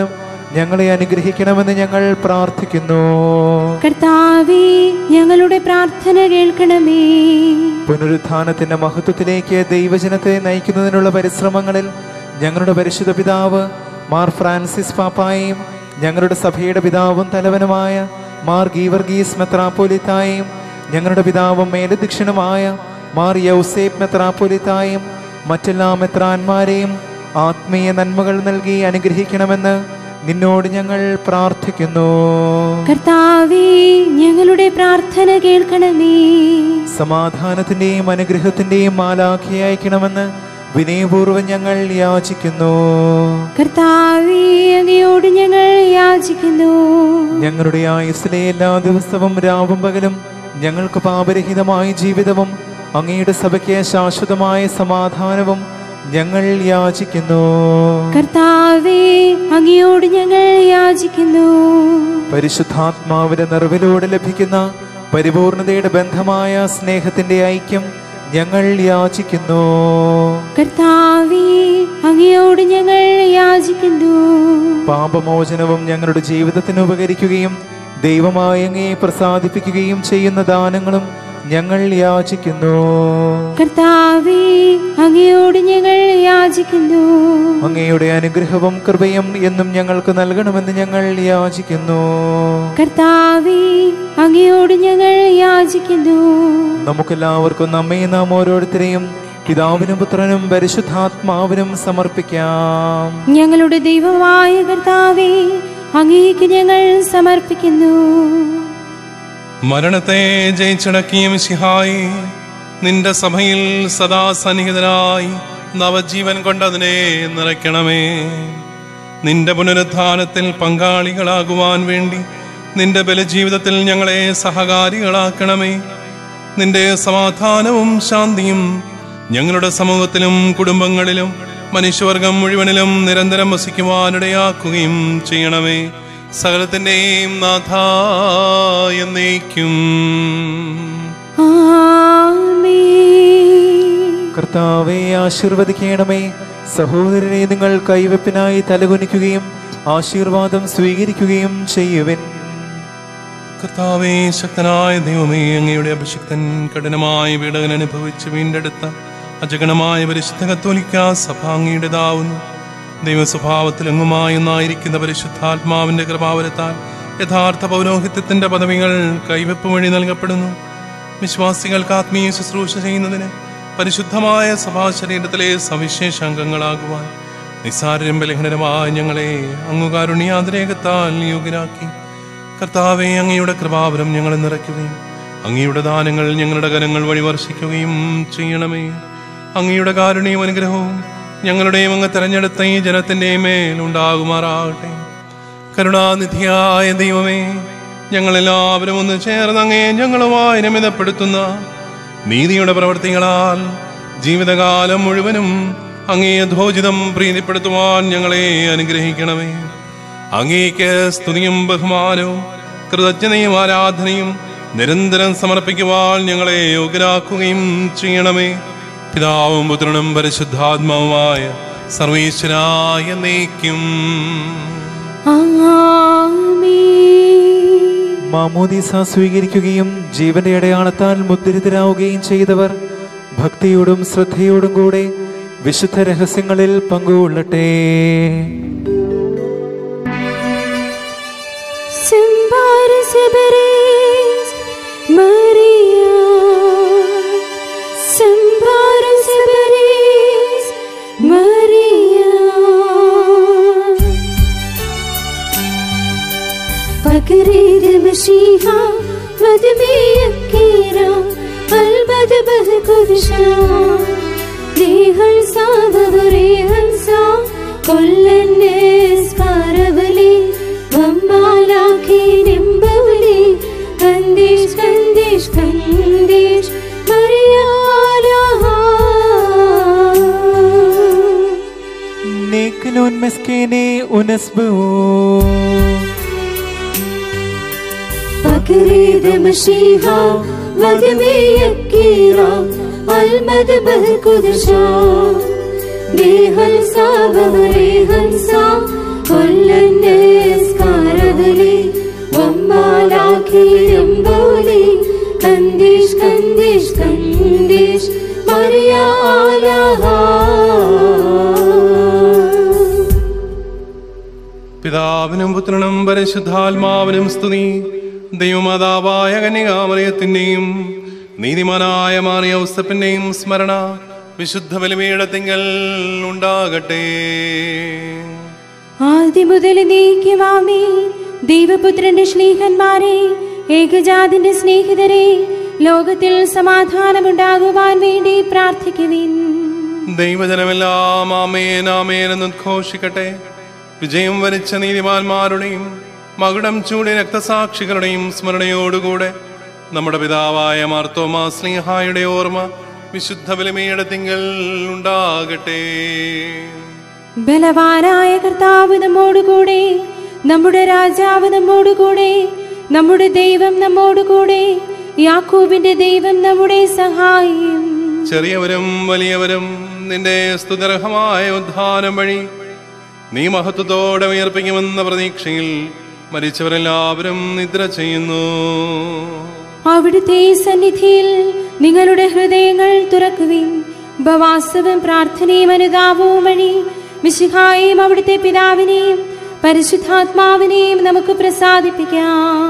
ഞങ്ങളെ അനുഗ്രഹിക്കണമെന്ന് ഞങ്ങൾ പ്രാർത്ഥിക്കുന്നു കർത്താവേ ഞങ്ങളുടെ പ്രാർത്ഥന കേൾക്കണമേ പുനരുത്ഥാനത്തിന്റെ മഹത്വത്തിലേക്ക് ദൈവജനത്തെ നയിക്കുന്നതിനുള്ള പരിശ്രമങ്ങളിൽ ഞങ്ങളുടെ പരിശുദ്ധ പിതാവ് മാർ ഫ്രാൻസിസ് പാപ്പായും ഞങ്ങളുടെ സഭയുടെ പിതാവും തലവനുമായ മാർ ഗീവർഗീസ് മെത്രാപ്പോലിത്തായും ഞങ്ങളുടെ പിതാവും മേലധ്യക്ഷനുമായ മാർ യൗസേപ്പ് മെത്രാപ്പോലിത്തായും മറ്റെല്ലാ മെത്രാന്മാരെയും ആത്മീയ നന്മകൾ നൽകി അനുഗ്രഹിക്കണമെന്ന് നിന്നോട് ഞങ്ങൾ പ്രാർത്ഥിക്കുന്നു കർത്താവേ ഞങ്ങളുടെ പ്രാർത്ഥന കേൾക്കണമേ സമാധാനത്തിന്റെയും അനുഗ്രഹത്തിന്റെയും മാലാഖി അയക്കണമെന്ന് വിനയപൂർവ്വം ഞങ്ങൾ യാചിക്കുന്നു കർത്താവേ അങ്ങയോട് ഞങ്ങൾ യാചിക്കുന്നു ഞങ്ങളുടെ ആയുസ്സിലെ എല്ലാ ദിവസവും രാവും പകലും ഞങ്ങൾക്ക് പാപരഹിതമായ ജീവിതവും അങ്ങയുടെ സഭയ്ക്ക് ശാശ്വതമായ സമാധാനവും ഞങ്ങൾ യാചിക്കുന്നു കർത്താവേ അങ്ങയോട് ഞങ്ങൾ യാചിക്കുന്നു പരിശുദ്ധാത്മാവിന്റെ നിറവിലൂടെ ലഭിക്കുന്ന പരിപൂർണതയുടെ ബന്ധമായ സ്നേഹത്തിന്റെ ഐക്യം ഞങ്ങൾ യാചിക്കുന്നു കർത്താവേ അങ്ങയോട് ഞങ്ങൾ യാചിക്കുന്നു പാപമോചനവും ഞങ്ങളുടെ ജീവിതത്തിന് ഉപകരിക്കുകയും ദൈവമായ അങ്ങയെ പ്രസാദിപ്പിക്കുകയും ചെയ്യുന്ന ദാനങ്ങളും ഞങ്ങൾ യാചിക്കുന്നു കർത്താവേ അങ്ങയോട് ഞങ്ങൾ യാചിക്കുന്നു അങ്ങയുടെ അനുഗ്രഹവും കൃപയും എന്നും ഞങ്ങൾക്ക് നൽകണമെന്ന് ഞങ്ങൾ യാചിക്കുന്നു കർത്താവേ അങ്ങയോട് ഞങ്ങൾ യാചിക്കുന്നു നമുക്കെല്ലാവർക്കും നമ്മെ നാം ഓരോരുത്തരെയും പിതാവിനും പുത്രനും പരിശുദ്ധാത്മാവിനും സമർപ്പിക്കാം ഞങ്ങളുടെ ദൈവമായ കർത്താവേ അങ്ങേക്ക് ഞങ്ങൾ സമർപ്പിക്കുന്നു മരണത്തെ ജയിച്ചടക്കിയ മിശിഹായി നിന്റെ സഭയിൽ സദാ സന്നിഹിതനായി നവജീവൻ കൊണ്ടതിനെ നിറയ്ക്കണമേ നിന്റെ പുനരുത്ഥാനത്തിൽ പങ്കാളികളാകുവാൻ വേണ്ടി നിന്റെ ബലജീവിതത്തിൽ ഞങ്ങളെ സഹകാരികളാക്കണമേ നിന്റെ സമാധാനവും ശാന്തിയും ഞങ്ങളുടെ സമൂഹത്തിലും കുടുംബങ്ങളിലും മനുഷ്യവർഗം മുഴുവനിലും നിരന്തരം വസിക്കുവാനിടയാക്കുകയും ചെയ്യണമേ സകലത്തിൻ്റെയും നാഥ എന്നേക്കും ആമേൻ കർത്താവെ ആശീർവദിക്കണമേ സഹോദരനെ നിങ്ങൾ കൈവെപ്പിനായി തലകുനിക്കുകയും ആശീർവാദം സ്വീകരിക്കുകയും ചെയ്യുവിൻ കർത്താവേ ശക്തനായ ദൈവമേ അങ്ങയുടെ അഭിഷിക്തൻ കഠിനമായ പീഡകൻ അനുഭവിച്ച് വീണ്ടെടുത്ത അജഗണമായ പരിശുദ്ധ കത്തോലിക്ക സഭ അങ്ങയുടേതാവുന്നു ദൈവസ്വഭാവത്തിൽ എങ്ങുമായി ഒന്നായിരിക്കുന്ന പരിശുദ്ധാത്മാവിന്റെ കൃപാവരത്താൽ യഥാർത്ഥ പൗരോഹിത്യത്തിന്റെ പദവികൾ കൈവെപ്പ് വഴി നൽകപ്പെടുന്നു വിശ്വാസികൾക്ക് ആത്മീയ ശുശ്രൂഷ ചെയ്യുന്നതിന് പരിശുദ്ധമായ സഭാശരീരത്തിലെ സവിശേഷ അംഗങ്ങളാകുവാൻ നിസ്സാരരും ബലഹീനരുമായ ഞങ്ങളെ അങ്ങുകാരുണ്യാതിരേകത്താൽ യോഗ്യരാക്കി കർത്താവെ അങ്ങയുടെ കൃപാവരം ഞങ്ങളെ നിറയ്ക്കുകയും അങ്ങയുടെ ദാനങ്ങൾ ഞങ്ങളുടെ കരങ്ങൾ വഴി വർഷിക്കുകയും ചെയ്യണമേ അങ്ങയുടെ കാരുണ്യവും അനുഗ്രഹവും ഞങ്ങളുടെയും അങ്ങ് തെരഞ്ഞെടുത്ത ഈ ജനത്തിൻ്റെയും മേൽ ഉണ്ടാകുമാറാകട്ടെ കരുണാനിധിയായ ദൈവമേ ഞങ്ങളെല്ലാവരും ഒന്ന് ചേർന്ന് അങ്ങേ ഞങ്ങളുമായി രമിതപ്പെടുത്തുന്ന നീതിയുടെ പ്രവർത്തികളാൽ ജീവിതകാലം മുഴുവനും അങ്ങേ ധോജിതം പ്രീതിപ്പെടുത്തുവാൻ ഞങ്ങളെ അനുഗ്രഹിക്കണമേ അങ്ങേക്ക് സ്തുതിയും ബഹുമാനവും കൃതജ്ഞതയും ആരാധനയും നിരന്തരം സമർപ്പിക്കുവാൻ ഞങ്ങളെ യോഗ്യരാക്കുകയും ചെയ്യണമേ പിതാവും പുത്രനും പരിശുദ്ധാത്മാവുമായ സർവീശ്വരായ നീക്കും ആമേൻ മാമോദീസ സ്വീകരിക്കുകയും ജീവന്റെ അടയാളത്താൽ മുദ്രിതരാവുകയും ചെയ്തവർ ഭക്തിയോടും ശ്രദ്ധയോടും കൂടെ വിശുദ്ധ രഹസ്യങ്ങളിൽ പങ്കുകൊള്ളട്ടെ Sembare seberes Maria Sembare seberes Maria فكريد مشيها مدمي يكيرا المد بذكر شا ريهل سا ريهل سا كل الناس فاربلي വമ്മാലാഖി നിമ്പവലി കന്ദേശ് കന്ദേശ് കന്ദേശ് മറിയാലാഹ നേക്കിലോൻ മെസ്കേനെ ഉനസ്ബോ فكريد مشيها ودمي يكيرا المذبح كدشا ريها السا ريها السا كل الناس പിതാവിനും പുത്രനും പരിശുദ്ധാത്മാവിനും സ്തുതി ദൈവമാതാവായ കന്യകാമറിയത്തിൻ്റെയും നീതിമാനായ മാറിയ ഔസപ്പിൻ്റെയും സ്മരണ വിശുദ്ധ ബലിപീഠത്തിങ്കൽ ഉണ്ടാകട്ടെ ആദ്യം മുതൽ നീക്കുവാമേ ദൈവപുത്രന്റെ സ്നേഹന്മാരെ ഏകജാതിന്റെ സ്നേഹിതരെ ലോകത്തിൽ സമാധാനമുണ്ടാകുവാൻ വേണ്ടി പ്രാർത്ഥിക്കുവിൻ ദൈവജനമെല്ലാം ആമേൻ ആമേൻ എന്ന് ഉദ്ഘോഷിക്കട്ടെ വിജയം വരിച്ച നീതിമാന്മാരുടെയും മകുടം ചൂടി രക്തസാക്ഷികളുടെയും സ്മരണയോടുകൂടെ നമ്മുടെ പിതാവായ മാർത്തോമാ സ്നേഹായുടെ ഓർമ്മ വിശുദ്ധ ബലിമീടത്തിങ്കൽ ഉണ്ടാകട്ടെ ബലവാനായ കർത്താവ് നമ്മോടുകൂടെ നമ്മുടെ രാജാവ് നമ്മോടുകൂടെ നമ്മുടെ ദൈവം നമ്മോടുകൂടെ യാക്കോബിന്റെ ദൈവം നമ്മുടെ സഹായം ചെറിയവരും വലിയവരും നിന്റെ സ്തുതർഹമായ ഉദ്ധാനം വഴി നീ മഹത്വത്തോടെ ഉയർപ്പിക്കുമെന്ന പ്രതീക്ഷയിൽ മരിച്ചവരെല്ലാവരും നിദ്ര ചെയ്യുന്നു അവിടുത്തെ സന്നിധിയിൽ നിങ്ങളുടെ ഹൃദയങ്ങൾ തുറക്കുവിൻ ഉപവാസവും പ്രാർത്ഥനയും അനുതാപവും വഴി മിശിഹായെയും അവിടുത്തെ പിതാവിനെയും പരിശുദ്ധാത്മാവിനെയും നമുക്ക് പ്രസാദിപ്പിക്കാം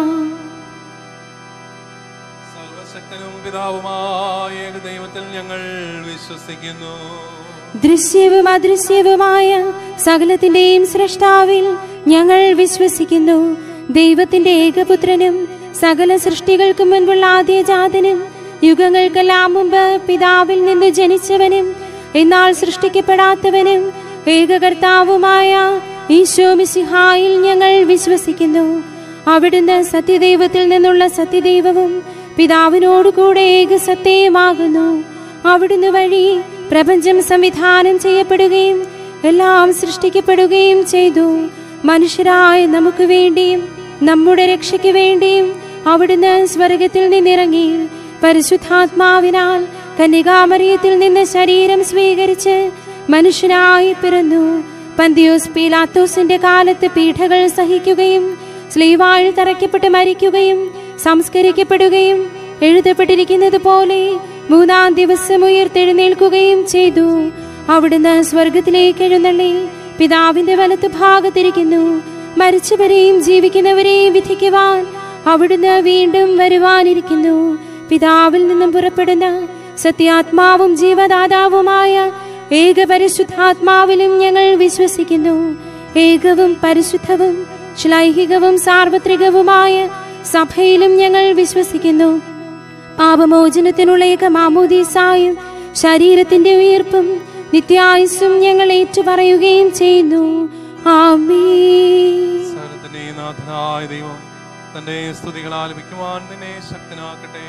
സർവശക്തനും പിതാവുമായ ഏക ദൈവത്തിൽ ഞങ്ങൾ വിശ്വസിക്കുന്നു ദൃശ്യവും അദൃശ്യവുമായ സകലത്തിന്റെയും സൃഷ്ടാവിൽ ഞങ്ങൾ വിശ്വസിക്കുന്നു ദൈവത്തിന്റെ ഏകപുത്രനും സകല സൃഷ്ടികൾക്കും മുൻപുള്ള ആദ്യജാതനും യുഗങ്ങൾക്കെല്ലാം മുമ്പ് പിതാവിൽ നിന്ന് ജനിച്ചവനും എന്നാൽ സൃഷ്ടിക്കപ്പെടാത്തവനും ഏകകർത്താവുമായ ഈശോ മിശിഹായിൽ ഞങ്ങൾ വിശ്വസിക്കുന്നു അവിടുന്ന് സത്യദൈവത്തിൽ നിന്നുള്ള സത്യദൈവവും പിതാവിനോടുകൂടെ ഏകസത്യമാകുന്നു അവിടുന്ന് വഴി പ്രപഞ്ചം സംവിധാനം ചെയ്യപ്പെടുകയും എല്ലാം സൃഷ്ടിക്കപ്പെടുകയും ചെയ്തു മനുഷ്യരായ നമുക്ക് വേണ്ടിയും നമ്മുടെ രക്ഷയ്ക്ക് വേണ്ടിയും അവിടുന്ന് സ്വർഗത്തിൽ നിന്നിറങ്ങി പരിശുദ്ധാത്മാവിനാൽ കന്യകാമറിയത്തിൽ നിന്ന് ശരീരം സ്വീകരിച്ച് മനുഷ്യനായി പിറന്നു പന്തിയോസ് പീലാത്തോസിന്റെ കാലത്ത് പീഠകൾ സഹിക്കുകയും സ്ലീവായിൽ തറയ്ക്കപ്പെട്ട് മരിക്കുകയും സംസ്കരിക്കപ്പെടുകയും എഴുതപ്പെട്ടിരിക്കുന്നത് പോലെ മൂന്നാം ദിവസം ഉയർത്തെഴുന്നേൽക്കുകയും ചെയ്തു അവിടുന്ന് സ്വർഗത്തിലേക്ക് എഴുന്നള്ളി പിതാവിന്റെ വലത്ത് ഭാഗത്തിരിക്കുന്നു മരിച്ചവരെയും ജീവിക്കുന്നവരെയും വിധിക്കുവാൻ അവിടുന്ന് വീണ്ടും വരുവാനിരിക്കുന്നു പിതാവിൽ നിന്നും പുറപ്പെടുന്ന സത്യാത്മാവും ജീവദാതാവുമായ ഏക പരിശുദ്ധാത്മാവിലും ഞങ്ങൾ വിശ്വസിക്കുന്നു ഏകവും പരിശുദ്ധവും ശ്ലൈഹികവും സാർവത്രികവുമായ സഭയിലും ഞങ്ങൾ വിശ്വസിക്കുന്നു പാപമോചനത്തിനുള്ള ഏക മാമോദീസായും ശരീരത്തിന്റെ ഉയർപ്പും നിത്യായുസ്സും ഞങ്ങൾ ഏറ്റുപറയുകയും ചെയ്യുന്നു ആമേ സകലത്തിന്റെ നാഥനായ ദൈവം തന്റെ സ്തുതികൾ ആലപിക്കുവാൻ നിന്നെ ശക്തനാക്കട്ടെ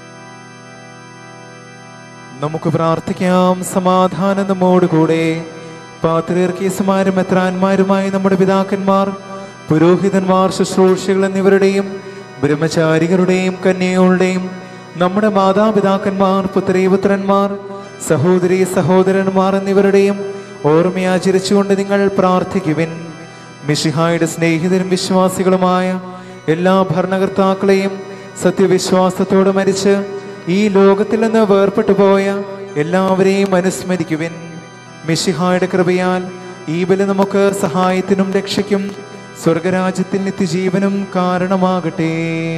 നമുക്ക് പ്രാർത്ഥിക്കാം സമാധാനം നമ്മോടുകൂടെ പാത്രീർക്കീസുമാരും എത്രാന്മാരുമായി നമ്മുടെ പിതാക്കന്മാർ പുരോഹിതന്മാർ ശുശ്രൂഷകൾ എന്നിവരുടെയും ബ്രഹ്മചാരികളുടെയും കന്യകളുടെയും നമ്മുടെ മാതാപിതാക്കന്മാർ പുത്രീപുത്രന്മാർ സഹോദരി സഹോദരന്മാർ എന്നിവരുടെയും ഓർമ്മയാചരിച്ചുകൊണ്ട് നിങ്ങൾ പ്രാർത്ഥിക്കുവിൻ മിഷിഹായുടെ സ്നേഹിതരും വിശ്വാസികളുമായ എല്ലാ ഭരണകർത്താക്കളെയും സത്യവിശ്വാസത്തോടെ മരിച്ച് ഈ ലോകത്തിൽ നിന്ന് വേർപെട്ടു പോയ എല്ലാവരെയും അനുസ്മരിക്കുവിൻ മിഷിഹായുടെ കൃപയാൽ ഈ ബലി നമുക്ക് സഹായത്തിനും രക്ഷയ്ക്കും സ്വർഗരാജ്യത്തിൽ നിത്യജീവനും കാരണമാകട്ടെ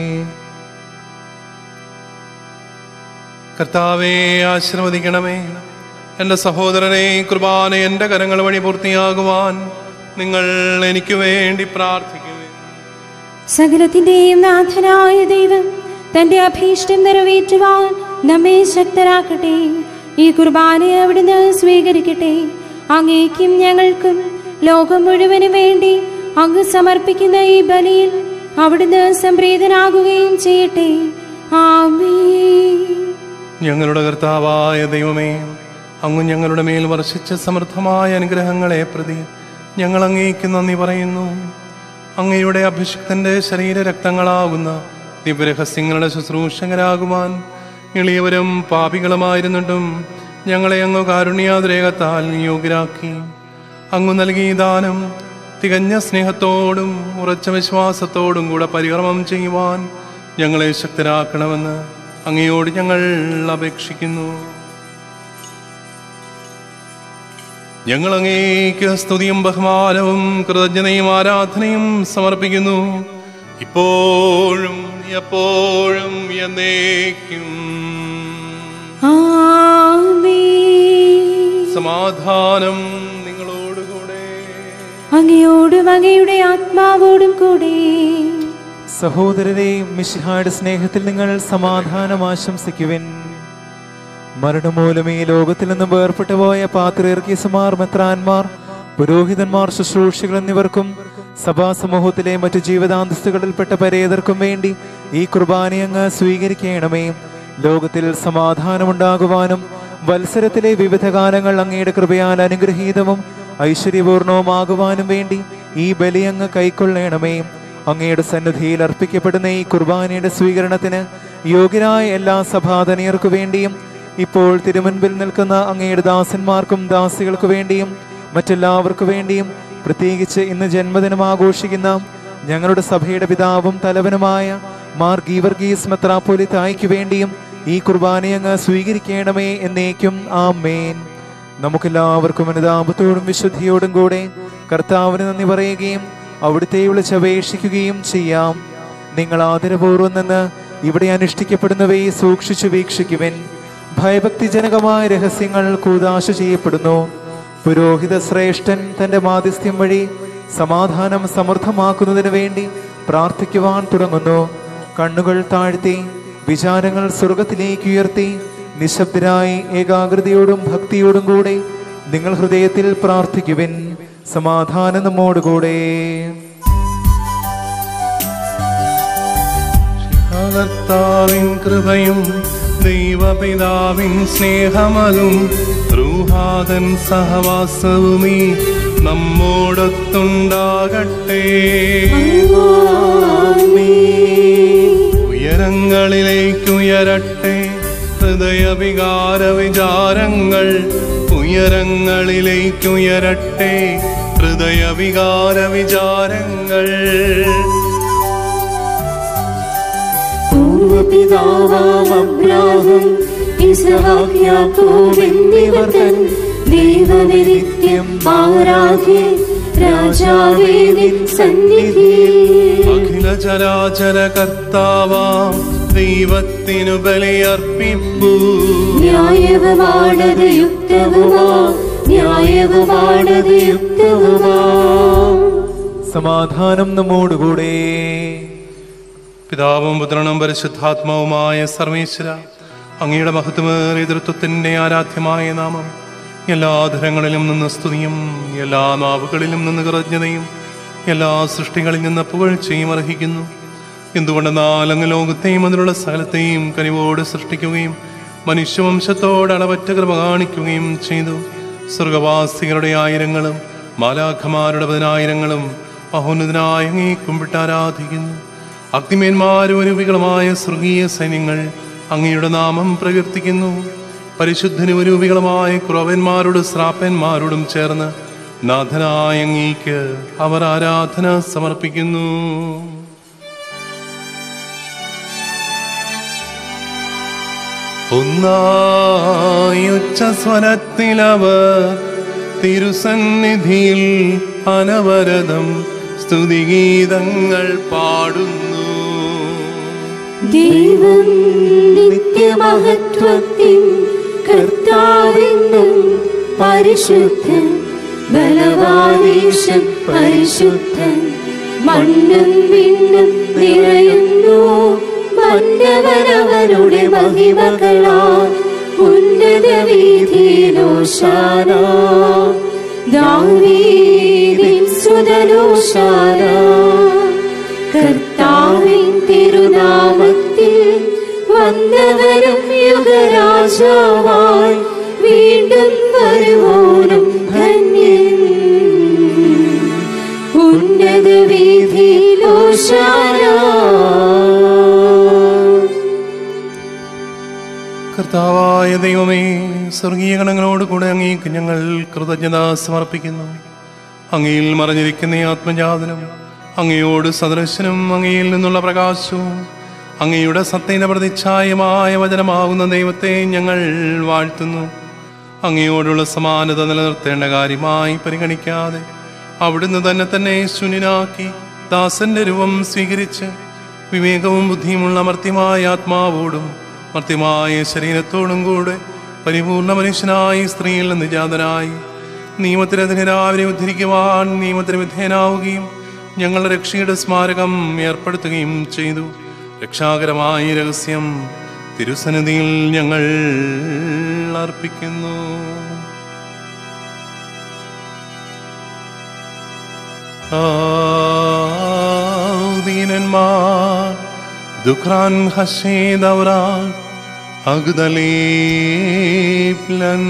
കർത്താവെ ആശീർവദിക്കണമേ എൻ്റെ സഹോദരനെ ഈ കുർബാന എൻ്റെ കരങ്ങൾ വഴി പൂർത്തിയാകുവാൻ നിങ്ങൾ എനിക്ക് വേണ്ടി പ്രാർത്ഥിക്കുവിൻ സകലത്തിന്റെയും നാഥനായ ദൈവം തന്റെ അഭീഷ്ടം നിറവേറ്റുവാൻ നമ്മെ ശക്തരാക്കട്ടെ ഈ കുർബാനയെ അവിടുന്ന് സ്വീകരിക്കട്ടെ അങ്ങേക്കും ഞങ്ങൾക്കും ലോകം മുഴുവനും വേണ്ടി അങ്ങ് സമർപ്പിക്കുന്ന ഈ ബലിയിൽ അവിടുന്ന് സംപ്രീതനാകുകയും ചെയ്യട്ടെ ആമേ ഞങ്ങളുടെ കർത്താവായ ദൈവമേ അങ്ങ് ഞങ്ങളുടെ മേൽ വർഷിച്ച സമൃദ്ധമായ അനുഗ്രഹങ്ങളെ പ്രതി ഞങ്ങൾ അങ്ങേക്ക് നന്ദി പറയുന്നു അങ്ങയുടെ അഭിഷിക്തന്റെ ശരീരരക്തങ്ങളാകുന്ന ദിവ്യരഹസ്യങ്ങളുടെ ശുശ്രൂഷകരാകുവാൻ എളിയവരും പാപികളുമായിരുന്നിട്ടും ഞങ്ങളെ അങ്ങ് കാരുണ്യാതിരേകത്താൽ യോഗ്യരാക്കി അങ്ങ് നൽകിയ ദാനം തികഞ്ഞ സ്നേഹത്തോടും ഉറച്ച വിശ്വാസത്തോടും കൂടെ പരികർമ്മം ചെയ്യുവാൻ ഞങ്ങളെ ശക്തരാക്കണമെന്ന് അങ്ങയോട് ഞങ്ങൾ അപേക്ഷിക്കുന്നു ഞങ്ങൾ അങ്ങേക്ക് സ്തുതിയും ബഹുമാനവും കൃതജ്ഞതയും ആരാധനയും സമർപ്പിക്കുന്നു ഇപ്പോഴും എപ്പോഴും എന്നേക്കും ആമേൻ. സമാധാനം നിങ്ങളോടുകൂടെ അങ്ങയോടും അങ്ങയുടെ ആത്മാവോടും കൂടെ സഹോദരരെ മിശിഹായുടെ സ്നേഹത്തിൽ നിങ്ങൾ സമാധാനം ആശംസിക്കുവിൻ മരണമൂലം ഈ ലോകത്തിൽ നിന്ന് വേർപെട്ടു പോയ പാത്രീർക്കീസുമാർ മെത്രാന്മാർ പുരോഹിതന്മാർ ശുശ്രൂഷികൾ എന്നിവർക്കും സഭാ സമൂഹത്തിലെ മറ്റു ജീവിതാന്തസ്തുകളിൽപ്പെട്ട പരേതർക്കും വേണ്ടി ഈ കുർബാനയങ്ങ് സ്വീകരിക്കണമേ ലോകത്തിൽ സമാധാനമുണ്ടാകുവാനും വത്സരത്തിലെ വിവിധ കാലങ്ങൾ അങ്ങയുടെ കൃപയാൽ അനുഗ്രഹീതവും ഐശ്വര്യപൂർണവുമാകുവാനും വേണ്ടി ഈ ബലിയങ്ങ് കൈക്കൊള്ളണമേ അങ്ങയുടെ സന്നിധിയിൽ അർപ്പിക്കപ്പെടുന്ന ഈ കുർബാനയുടെ സ്വീകരണത്തിന് യോഗ്യരായ എല്ലാ സഭാധനിയർക്കു വേണ്ടിയും ഇപ്പോൾ തിരുമുൻപിൽ നിൽക്കുന്ന അങ്ങയുടെ ദാസന്മാർക്കും ദാസികൾക്കു വേണ്ടിയും മറ്റെല്ലാവർക്കു വേണ്ടിയും പ്രത്യേകിച്ച് ഇന്ന് ജന്മദിനം ആഘോഷിക്കുന്ന ഞങ്ങളുടെ സഭയുടെ പിതാവും തലവനുമായ മാർ ഗീവർഗീസ് മെത്രാപ്പൊലിത്തായ്ക്ക് വേണ്ടിയും ഈ കുർബാനയങ്ങ് സ്വീകരിക്കണമേ എന്നേക്കും ആമേൻ നമുക്കെല്ലാവർക്കും അനുതാപത്തോടും വിശുദ്ധിയോടും കൂടെ കർത്താവിന് നന്ദി പറയുകയും അവിടുത്തെ വിളിച്ചപേക്ഷിക്കുകയും ചെയ്യാം നിങ്ങൾ ആദരപൂർവ്വം നിന്ന് ഇവിടെ അനുഷ്ഠിക്കപ്പെടുന്നവയെ സൂക്ഷിച്ചു വീക്ഷിക്കുവൻ ഭയഭക്തിജനകമായ രഹസ്യങ്ങൾ കൂതാശ ചെയ്യപ്പെടുന്നു പുരോഹിത ശ്രേഷ്ഠൻ തന്റെ മാധ്യസ്ഥ്യം വഴി സമാധാനം സമൃദ്ധമാക്കുന്നതിന് വേണ്ടി പ്രാർത്ഥിക്കുവാൻ തുടങ്ങുന്നു കണ്ണുകൾ താഴ്ത്തി വിചാരങ്ങൾ സ്വർഗത്തിലേക്ക് ഉയർത്തി നിശബ്ദരായി ഏകാഗ്രതയോടും ഭക്തിയോടും കൂടെ നിങ്ങൾ ഹൃദയത്തിൽ പ്രാർത്ഥിക്കുവിൻ സമാധാനം നമ്മോടുകൂടെ കർത്താവിൻ കൃപയും ദൈവപിതാവിൻ സ്നേഹമതും റൂഹാദൻ സഹവാസവുമീ നമ്മോടൊത്തുണ്ടാകട്ടെ ഉയരങ്ങളിലേക്കുയരട്ടെ ഹൃദയവികാര വിചാരങ്ങൾ ഉയരങ്ങളിലേക്കുയരട്ടെ ഹൃദയവികാര വിചാരങ്ങൾ പൂർവപിതാവാം അബ്രാഹം ഇസ്ഹാക്ക് യാക്കോബ് എന്നിവർ തൻ ദൈവമേ നിത്യം ആരാധ്യേ രാജാവേ നിൻ സന്നിധിയിൽ അഖില ചരാചര കർത്താവാം ദൈവത്തിനു ബലിയർപ്പിപ്പൂ ന്യായവുമാണത് യുക്തവുമാ ന്യായവുമാണത് യുക്തവുമാ സമാധാനം നമ്മോടുകൂടെ പിതാവും പുത്രനും പരിശുദ്ധാത്മാവുമായ സർവേശ്വര അങ്ങയുടെ മഹത്വമേറിയ തൃത്വത്തിന്റെ ആരാധ്യമായ നാമം എല്ലാ ധരങ്ങളിലും നിന്ന് സ്തുതിയും എല്ലാ നാവുകളിലും നിന്ന് കൃതജ്ഞതയും എല്ലാ സൃഷ്ടികളിൽ നിന്ന് പുകഴ്ചയും അർഹിക്കുന്നു എന്തുകൊണ്ടെന്നാൽ അങ്ങ് ലോകത്തെയും അതിലുള്ള സ്ഥലത്തെയും കനിവോട് സൃഷ്ടിക്കുകയും മനുഷ്യവംശത്തോട് അളവറ്റ കൃപ കാണിക്കുകയും ചെയ്തു സ്വർഗവാസികളുടെ ആയിരങ്ങളും മാലാഖമാരുടെ പതിനായിരങ്ങളും മഹോന്നതനായ അങ്ങേ കുമ്പിട്ട് ആരാധിക്കുന്നു അഗ്നിമേന്മാരും അരൂപികളുമായ സ്വർഗീയ സൈന്യങ്ങൾ അങ്ങയുടെ നാമം പ്രകീർത്തിക്കുന്നു പരിശുദ്ധനുരൂപികളുമായ ക്രോവന്മാരോടും ശ്രാപ്പന്മാരോടും ചേർന്ന് നാഥനായ അങ്ങേക്ക് അവർ ആരാധന സമർപ്പിക്കുന്നു ഒന്നായുച്ച സ്വരത്തിലവർ തിരുസന്നിധിയിൽ അനവരതം സ്തുതിഗീതങ്ങൾ പാടുന്നു ദൈവം നിത്യമഹത്വത്തിൻ കർത്താവെന്നും പരിശുദ്ധൻ ബലവാനീശൻ പരിശുദ്ധൻ മണ്ണും വിണ്ണും നിറയുന്നു മന്നവനവനുടെ മഹിമകളാൽ ഉന്നത വീതിയിലോശാന ദാവീദിൻ സുതലോശാന കർത്താവിൻ തിരുനാമത്തിൽ വന്നവരും യുഗരാജാവായി വീണ്ടും വരുവോനും ധന്യൻ ഉന്നത വീതിയിലോശാന കർത്താവായ ദൈവമേ സ്വർഗീയ ഗണങ്ങളോട് കൂടെ അങ്ങേക്ക് ഞങ്ങൾ കൃതജ്ഞത സമർപ്പിക്കുന്നു അങ്ങയിൽ മറഞ്ഞിരിക്കുന്ന ഈ ആത്മജാതനും അങ്ങയോട് സദൃശനും അങ്ങയിൽ നിന്നുള്ള പ്രകാശവും അങ്ങയുടെ സത്യന പ്രതിച്ഛായമായ വചനമാകുന്ന ദൈവത്തെ ഞങ്ങൾ വാഴ്ത്തുന്നു അങ്ങയോടുള്ള സമാനത നിലനിർത്തേണ്ട കാര്യമായി പരിഗണിക്കാതെ അവിടുന്ന് തന്നെ തന്നെ ശൂന്യനാക്കി ദാസന്റെ രൂപം സ്വീകരിച്ച് വിവേകവും ബുദ്ധിയുമുള്ള അമർത്യമായ ആത്മാവോടും മർത്യമായ ശരീരത്തോടും കൂടെ പരിപൂർണ മനുഷ്യനായി സ്ത്രീയിൽ നിന്ന് ജാതനായി നിയമത്തിന് രാവിലെ ഉദ്ധരിക്കുവാൻ നിയമത്തിന് വിധേയനാവുകയും ഞങ്ങളുടെ രക്ഷയുടെ സ്മാരകം ഏർപ്പെടുത്തുകയും ചെയ്തു രക്ഷാകരമായ ഈ രഹസ്യം തിരുസന്നിധിയിൽ ഞങ്ങൾ അർപ്പിക്കുന്നു ദീനന്മാർ ദുഃഖാൻ ഹസേദൗറാൻ അഗ്ദലേപ്ലൻ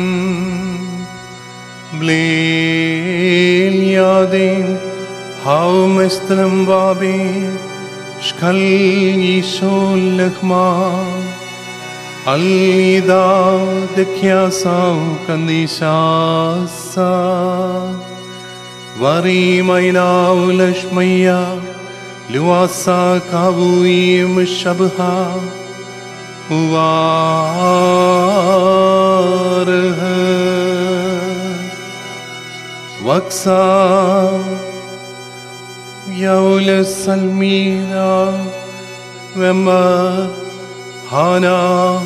ബ്ലേയാദേൻ ഹൗമസ്തലം ബാബേ شكل يشول لخما الإدا دكيا ساو كنديشاسا وري مينا ولشميا لواسا كابوي مشبها وارها وكسا يول السلمينا وما هانا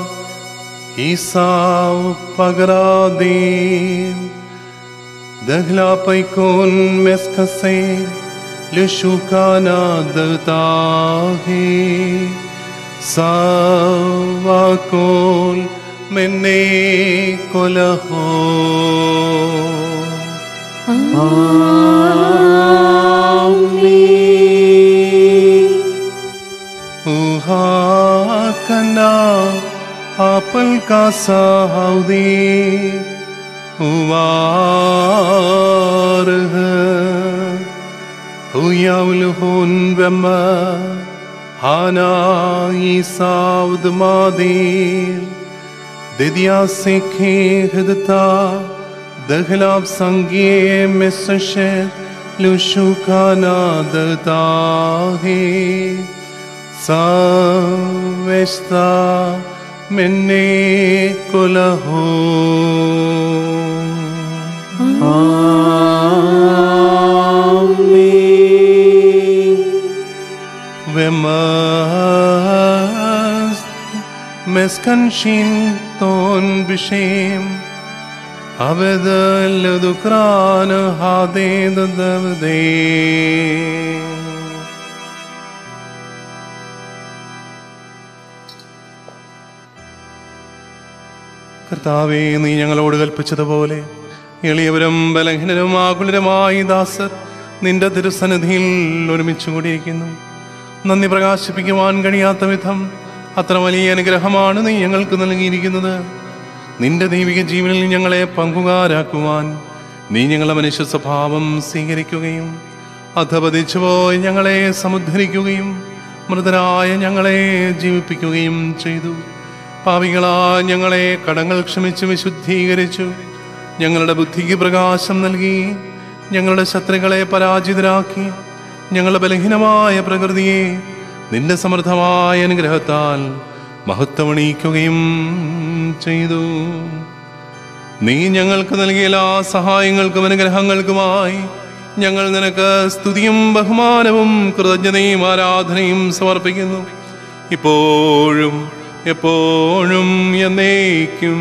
إيسا بغرادين دهلا بيكون مسكسي لشوكانا دغتاهي سوا كل مني كلهو Uhakana apal ka sahaudi uvar Huyavul hun vema hana isaud madir Didya sikhi hidta दखलाब संगे में सशेद लुशु का नादता है सावेस्ता मैंने कुलहो ومست مسكنشين تون بشيم أبدا لذكران هذه الدبدين കർത്താവേ നീ ഞങ്ങളോട് കൽപ്പിച്ചതുപോലെ എളിയവരും ബലഹീനരും ആകുലരുമായി ദാസർ നിന്റെ തിരുസന്നിധിയിൽ ഒരുമിച്ച് കൂടിയിരിക്കുന്നു നന്ദി പ്രകാശിപ്പിക്കുവാൻ കഴിയാത്ത വിധം അത്ര വലിയ അനുഗ്രഹമാണ് നീ ഞങ്ങൾക്ക് നൽകിയിരിക്കുന്നത് നിന്റെ ദൈവിക ജീവനിൽ ഞങ്ങളെ പങ്കുകാരാക്കുവാൻ നീ ഞങ്ങളെ മനുഷ്യ സ്വഭാവം സ്വീകരിക്കുകയും അധപതിച്ചുപോയി ഞങ്ങളെ സമുദ്ധരിക്കുകയും മൃതരായ ഞങ്ങളെ ജീവിപ്പിക്കുകയും ചെയ്തു പാവികളാ ഞങ്ങളെ കടങ്ങൾ ക്ഷമിച്ച് വിശുദ്ധീകരിച്ചു ഞങ്ങളുടെ ബുദ്ധിക്ക് പ്രകാശം നൽകി ഞങ്ങളുടെ ശത്രുക്കളെ പരാജിതരാക്കി ഞങ്ങളുടെ ബലഹീനമായ പ്രകൃതിയെ നിന്റെ സമൃദ്ധമായ അനുഗ്രഹത്താൽ മഹത്വമണിയിക്കുകയും ചെയ്തു നീ ഞങ്ങൾക്ക് നൽകിയ എല്ലാ സഹായങ്ങൾക്കും അനുഗ്രഹങ്ങൾക്കുമായി ഞങ്ങൾ നിനക്ക് സ്തുതിയും ബഹുമാനവും കൃതജ്ഞതയും ആരാധനയും സമർപ്പിക്കുന്നു ഇപ്പോഴും എപ്പോഴും എന്നേക്കും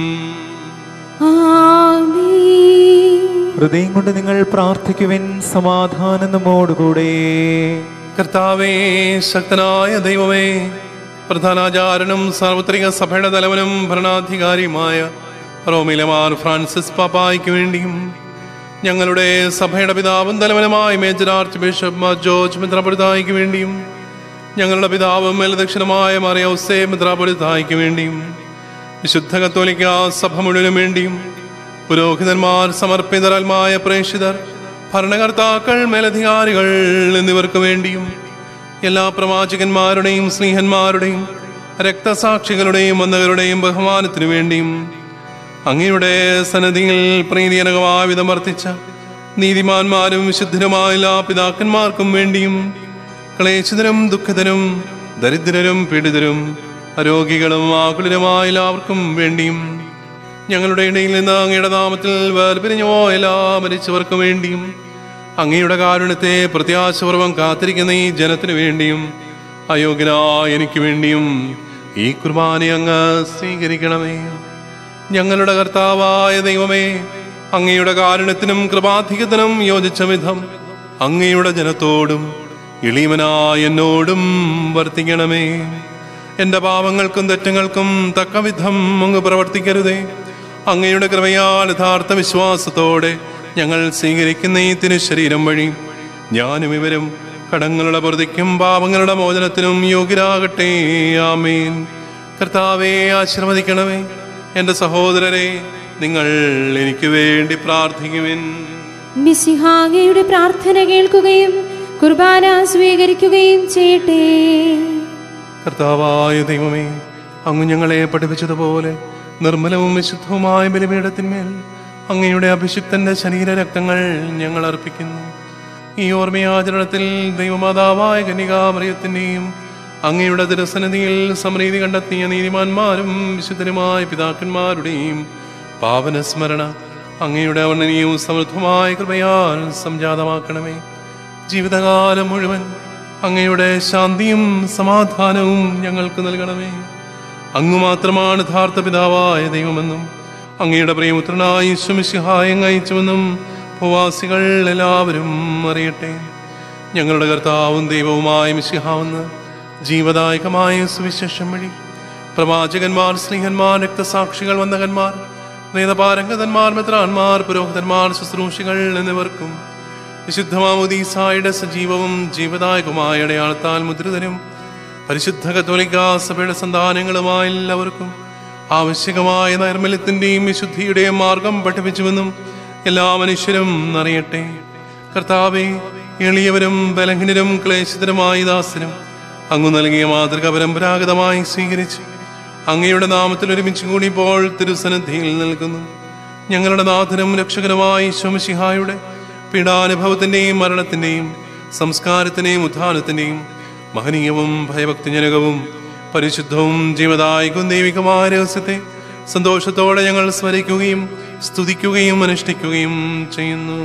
ആമേൻ ഹൃദയം കൊണ്ട് നിങ്ങൾ പ്രാർത്ഥിക്കുവിൻ സമാധാനം നമ്മോടുകൂടെ കർത്താവേ ശക്തനായ ദൈവമേ പ്രധാനാചാരനും സാർവത്രിക സഭയുടെ തലവനും ഭരണാധികാരിയുമായ റോമിലമാർ ഫ്രാൻസിസ് പാപ്പായ്ക്ക് വേണ്ടിയും ഞങ്ങളുടെ സഭയുടെ പിതാവും തലവനുമായ major archbishop Mar George മിത്രപുരിതായ്ക്ക് വേണ്ടിയും ഞങ്ങളുടെ പിതാവും മേലദക്ഷിണമായ മറിയൗസേ മിത്രപുരിതായ്ക്ക് വേണ്ടിയും വിശുദ്ധ കത്തോലിക്ക സഭ മുഴുവനും വേണ്ടിയും പുരോഹിതന്മാർ സമർപ്പിതരന്മായ പ്രേക്ഷിതർ ഭരണകർത്താക്കൾ മേലധികാരികൾ എന്നിവർക്ക് വേണ്ടിയും എല്ലാ പ്രവാചകന്മാരുടെയും സ്നേഹന്മാരുടെയും രക്തസാക്ഷികളുടെയും വന്നവരുടെയും ബഹുമാനത്തിനു വേണ്ടിയും അങ്ങയുടെ സന്നദ്ധിയിൽ പ്രീതിജനകമായ വിധം വർത്തിച്ച നീതിമാന്മാരും വിശുദ്ധരുമായ എല്ലാ പിതാക്കന്മാർക്കും വേണ്ടിയും ക്ലേശിതരും ദുഃഖിതരും ദരിദ്രരും പീഡിതരും രോഗികളും ആകുലരുമായ എല്ലാവർക്കും വേണ്ടിയും ഞങ്ങളുടെ ഇടയിൽ നിന്ന് അങ്ങയുടെ നാമത്തിൽ വേർപിരിഞ്ഞു പോയ എല്ലാ മരിച്ചവർക്കും വേണ്ടിയും അങ്ങയുടെ കാരുണ്യത്തെ പ്രത്യാശപൂർവം കാത്തിരിക്കുന്ന ഈ ജനത്തിനു വേണ്ടിയും അയോഗ്യനായ എനിക്ക് വേണ്ടിയും ഈ കുർബാന അങ്ങ് സ്വീകരിക്കണമേ ഞങ്ങളുടെ കർത്താവായ ദൈവമേ അങ്ങയുടെ കാരുണ്യത്തിനും കൃപാധികത്തിനും യോജിച്ച വിധം അങ്ങയുടെ ജനത്തോടും എളിമനായ എന്നോടും വർത്തിക്കണമേ എന്റെ പാപങ്ങൾക്കും തെറ്റങ്ങൾക്കും തക്കവിധം അങ്ങ് പ്രവർത്തിക്കരുതേ അങ്ങയുടെ കൃപയാൽ യഥാർത്ഥ വിശ്വാസത്തോടെ ഞങ്ങൾ സ്വീകരിക്കുന്ന ഈ തിരുശരീരം വഴി ഞാനും ഇവരും കടങ്ങളുടെ പൊറുതിക്കും പാപങ്ങളുടെ മോചനത്തിനും യോഗ്യരാകട്ടെ ആമേൻ കർത്താവെ ആശീർവദിക്കണമേ എൻ്റെ സഹോദരരെ നിങ്ങൾ എനിക്ക് വേണ്ടി പ്രാർത്ഥിക്കുവിൻ മിസിഹാങ്ങയുടെ പ്രാർത്ഥന കേൾക്കുകയും കുർബാന സ്വീകരിക്കുകയും ചെയ്യട്ടെ കർത്താവായ ദൈവമേ അങ്ങ് ഞങ്ങളെ പഠിപ്പിച്ചതുപോലെ നിർമ്മലവും വിശുദ്ധവുമായ ബലിപീഠത്തിന്മേൽ അങ്ങയുടെ അഭിഷിക്തന്റെ ശരീര രക്തങ്ങൾ ഞങ്ങൾ അർപ്പിക്കുന്നു ഈ ഓർമ്മയാചരണത്തിൽ ദൈവമാതാവായ കനികാമറിയത്തിന്റെയും അങ്ങയുടെ തിരസന്നിധിയിൽ സമൃദ്ധി കണ്ടെത്തിയ നീതിമാന്മാരും വിശുദ്ധരുമായ പിതാക്കന്മാരുടെയും പാവന സ്മരണ അങ്ങയുടെ അവർണ്ണനീയവും സമൃദ്ധമായ കൃപയാൽ സംജാതമാക്കണമേ ജീവിതകാലം മുഴുവൻ അങ്ങയുടെ ശാന്തിയും സമാധാനവും ഞങ്ങൾക്ക് നൽകണമേ അങ്ങ് മാത്രമാണ് യഥാർത്ഥ പിതാവായ ദൈവമെന്നും അങ്ങയുടെ പ്രിയപുത്രനായ ഈശ്വമിശിഹായം അയച്ചുവെന്നും ഭൂവാസികൾ എല്ലാവരും അറിയട്ടെ ഞങ്ങളുടെ കർത്താവും ദൈവവുമായ മിശിഹാവെന്ന് ജീവദായകമായ സുവിശേഷം വഴി പ്രവാചകന്മാർ സ്നേഹന്മാർ രക്തസാക്ഷികൾ വന്ദകന്മാർ വേദപാരംഗതന്മാർ മെത്രാന്മാർ പുരോഹിതന്മാർ ശുശ്രൂഷികൾ എന്നിവർക്കും വിശുദ്ധമാമുദീസായുടെ സജീവവും ജീവദായകമായ അടയാളത്താൽ മുദ്രിതരും പരിശുദ്ധ കത്തോലിക്ക സഭയുടെ സന്താനങ്ങളുമായ എല്ലാവർക്കും ആവശ്യകമായ നൈർമല്യത്തിന്റെയും വിശുദ്ധിയുടെയും മാർഗം പഠിപ്പിച്ചുവെന്നും എല്ലാ മനുഷ്യരും അറിയട്ടെ കർത്താവെ എളിയവരും ബലഹീനരും ക്ലേശിതരുമായ ദാസനും അങ്ങ് നൽകിയ മാതൃക പരമ്പരാഗതമായി സ്വീകരിച്ചു അങ്ങയുടെ നാമത്തിൽ ഒരുമിച്ച് കൂടി ഇപ്പോൾ തിരുസന്നിധിയിൽ നൽകുന്നു ഞങ്ങളുടെ നാഥനും രക്ഷകനുമായ ശോമശിഹായുടെ പീഡാനുഭവത്തിന്റെയും മരണത്തിന്റെയും സംസ്കാരത്തിന്റെയും ഉത്ഥാനത്തിന്റെയും മഹനീയവും ഭയഭക്തിജനകവും പരിശുദ്ധവും ജീവദായകവും ദൈവികമായ രഹസ്യത്തെ സന്തോഷത്തോടെ ഞങ്ങൾ സ്മരിക്കുകയും സ്തുതിക്കുകയും അനുഷ്ഠിക്കുകയും ചെയ്യുന്നു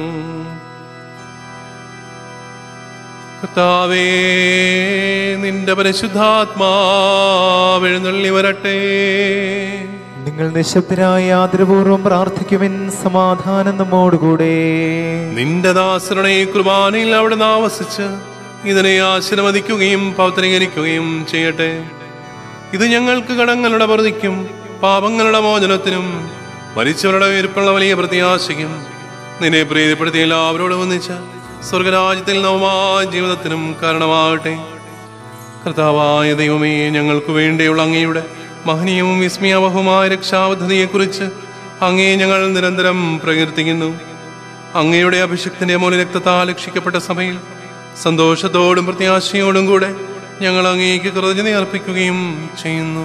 കർത്താവേ നിന്റെ പരിശുദ്ധാത്മാവെഴുന്നള്ളി വരട്ടെ നിങ്ങൾ നിശബ്ദരായി ആദരപൂർവ്വം പ്രാർത്ഥിക്കുവിൻ സമാധാനം നമ്മോടുകൂടെ നിന്റെ ദാസരുടെ ഈ കുർബാനയിൽ അവിടെ ആവസിച്ച് ഇതിനെ ആശീർവദിക്കുകയും പൗത്രീകരിക്കുകയും ചെയ്യട്ടെ ഇത് ഞങ്ങൾക്ക് കടങ്ങളുടെ പ്രതിക്കും പാപങ്ങളുടെ മോചനത്തിനും മരിച്ചവരുടെ ഉയർപ്പുള്ള വലിയ പ്രത്യാശയ്ക്കും നിന്നെ പ്രീതിപ്പെടുത്തിയ എല്ലാവരോടും ഒന്നിച്ച് സ്വർഗരാജ്യത്തിൽ നവമായ ജീവിതത്തിനും കാരണമാകട്ടെ കർത്താവായ ദൈവമേ ഞങ്ങൾക്ക് വേണ്ടിയുള്ള അങ്ങയുടെ മഹനീയവും വിസ്മയാവഹവുമായ രക്ഷാപദ്ധതിയെക്കുറിച്ച് അങ്ങേ ഞങ്ങൾ നിരന്തരം പ്രകീർത്തിക്കുന്നു അങ്ങയുടെ അഭിഷക്തിന്റെ മൂല രക്തത്താൽ രക്ഷിക്കപ്പെട്ട സഭയിൽ സന്തോഷത്തോടും പ്രത്യാശയോടും കൂടെ ഞങ്ങൾ അങ്ങേക്ക് കൃതജ്ഞത അർപ്പിക്കുകയും ചെയ്യുന്നു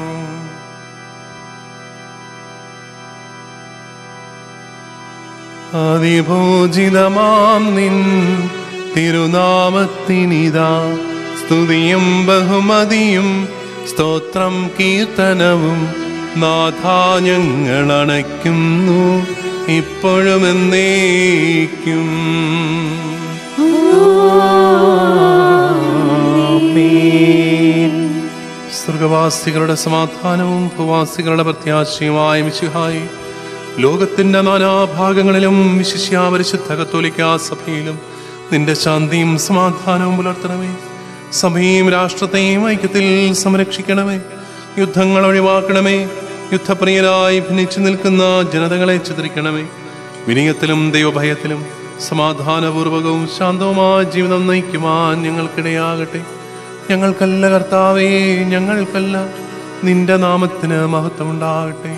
അതിഭോജിതമാം നിൻ തിരുനാമത്തിനിതാ സ്തുതിയും ബഹുമതിയും സ്തോത്രം കീർത്തനവും നാഥാ ഞങ്ങൾ അണയ്ക്കുന്നു ഇപ്പോഴും എന്നേക്കും സ്വർഗവാസികളുടെ സമാധാനവും ഭൂവാസികളുടെ പ്രത്യാശയുമായ മിശിഹായി ലോകത്തിന്റെ നാനാഭാഗങ്ങളിലും വിശിഷ്യാപരിശുദ്ധ കത്തോലിക്ക സഭയിലും നിന്റെ ശാന്തിയും സമാധാനവും പുലർത്തണമേ സഭയും രാഷ്ട്രത്തെയും ഐക്യത്തിൽ സംരക്ഷിക്കണമേ യുദ്ധങ്ങൾ ഒഴിവാക്കണമേ യുദ്ധപ്രിയരായി ഭിന്നിച്ചു നിൽക്കുന്ന ജനതകളെ ചിത്രിക്കണമേ വിനയത്തിലും ദൈവഭയത്തിലും സമാധാനപൂർവകവും ശാന്തവുമായ ജീവിതം നയിക്കുവാൻ ഞങ്ങൾക്കിടയാകട്ടെ ഞങ്ങൾക്കല്ല കർത്താവേ ഞങ്ങൾക്കല്ല നിന്റെ നാമത്തിന് മഹത്വമുണ്ടാകട്ടെ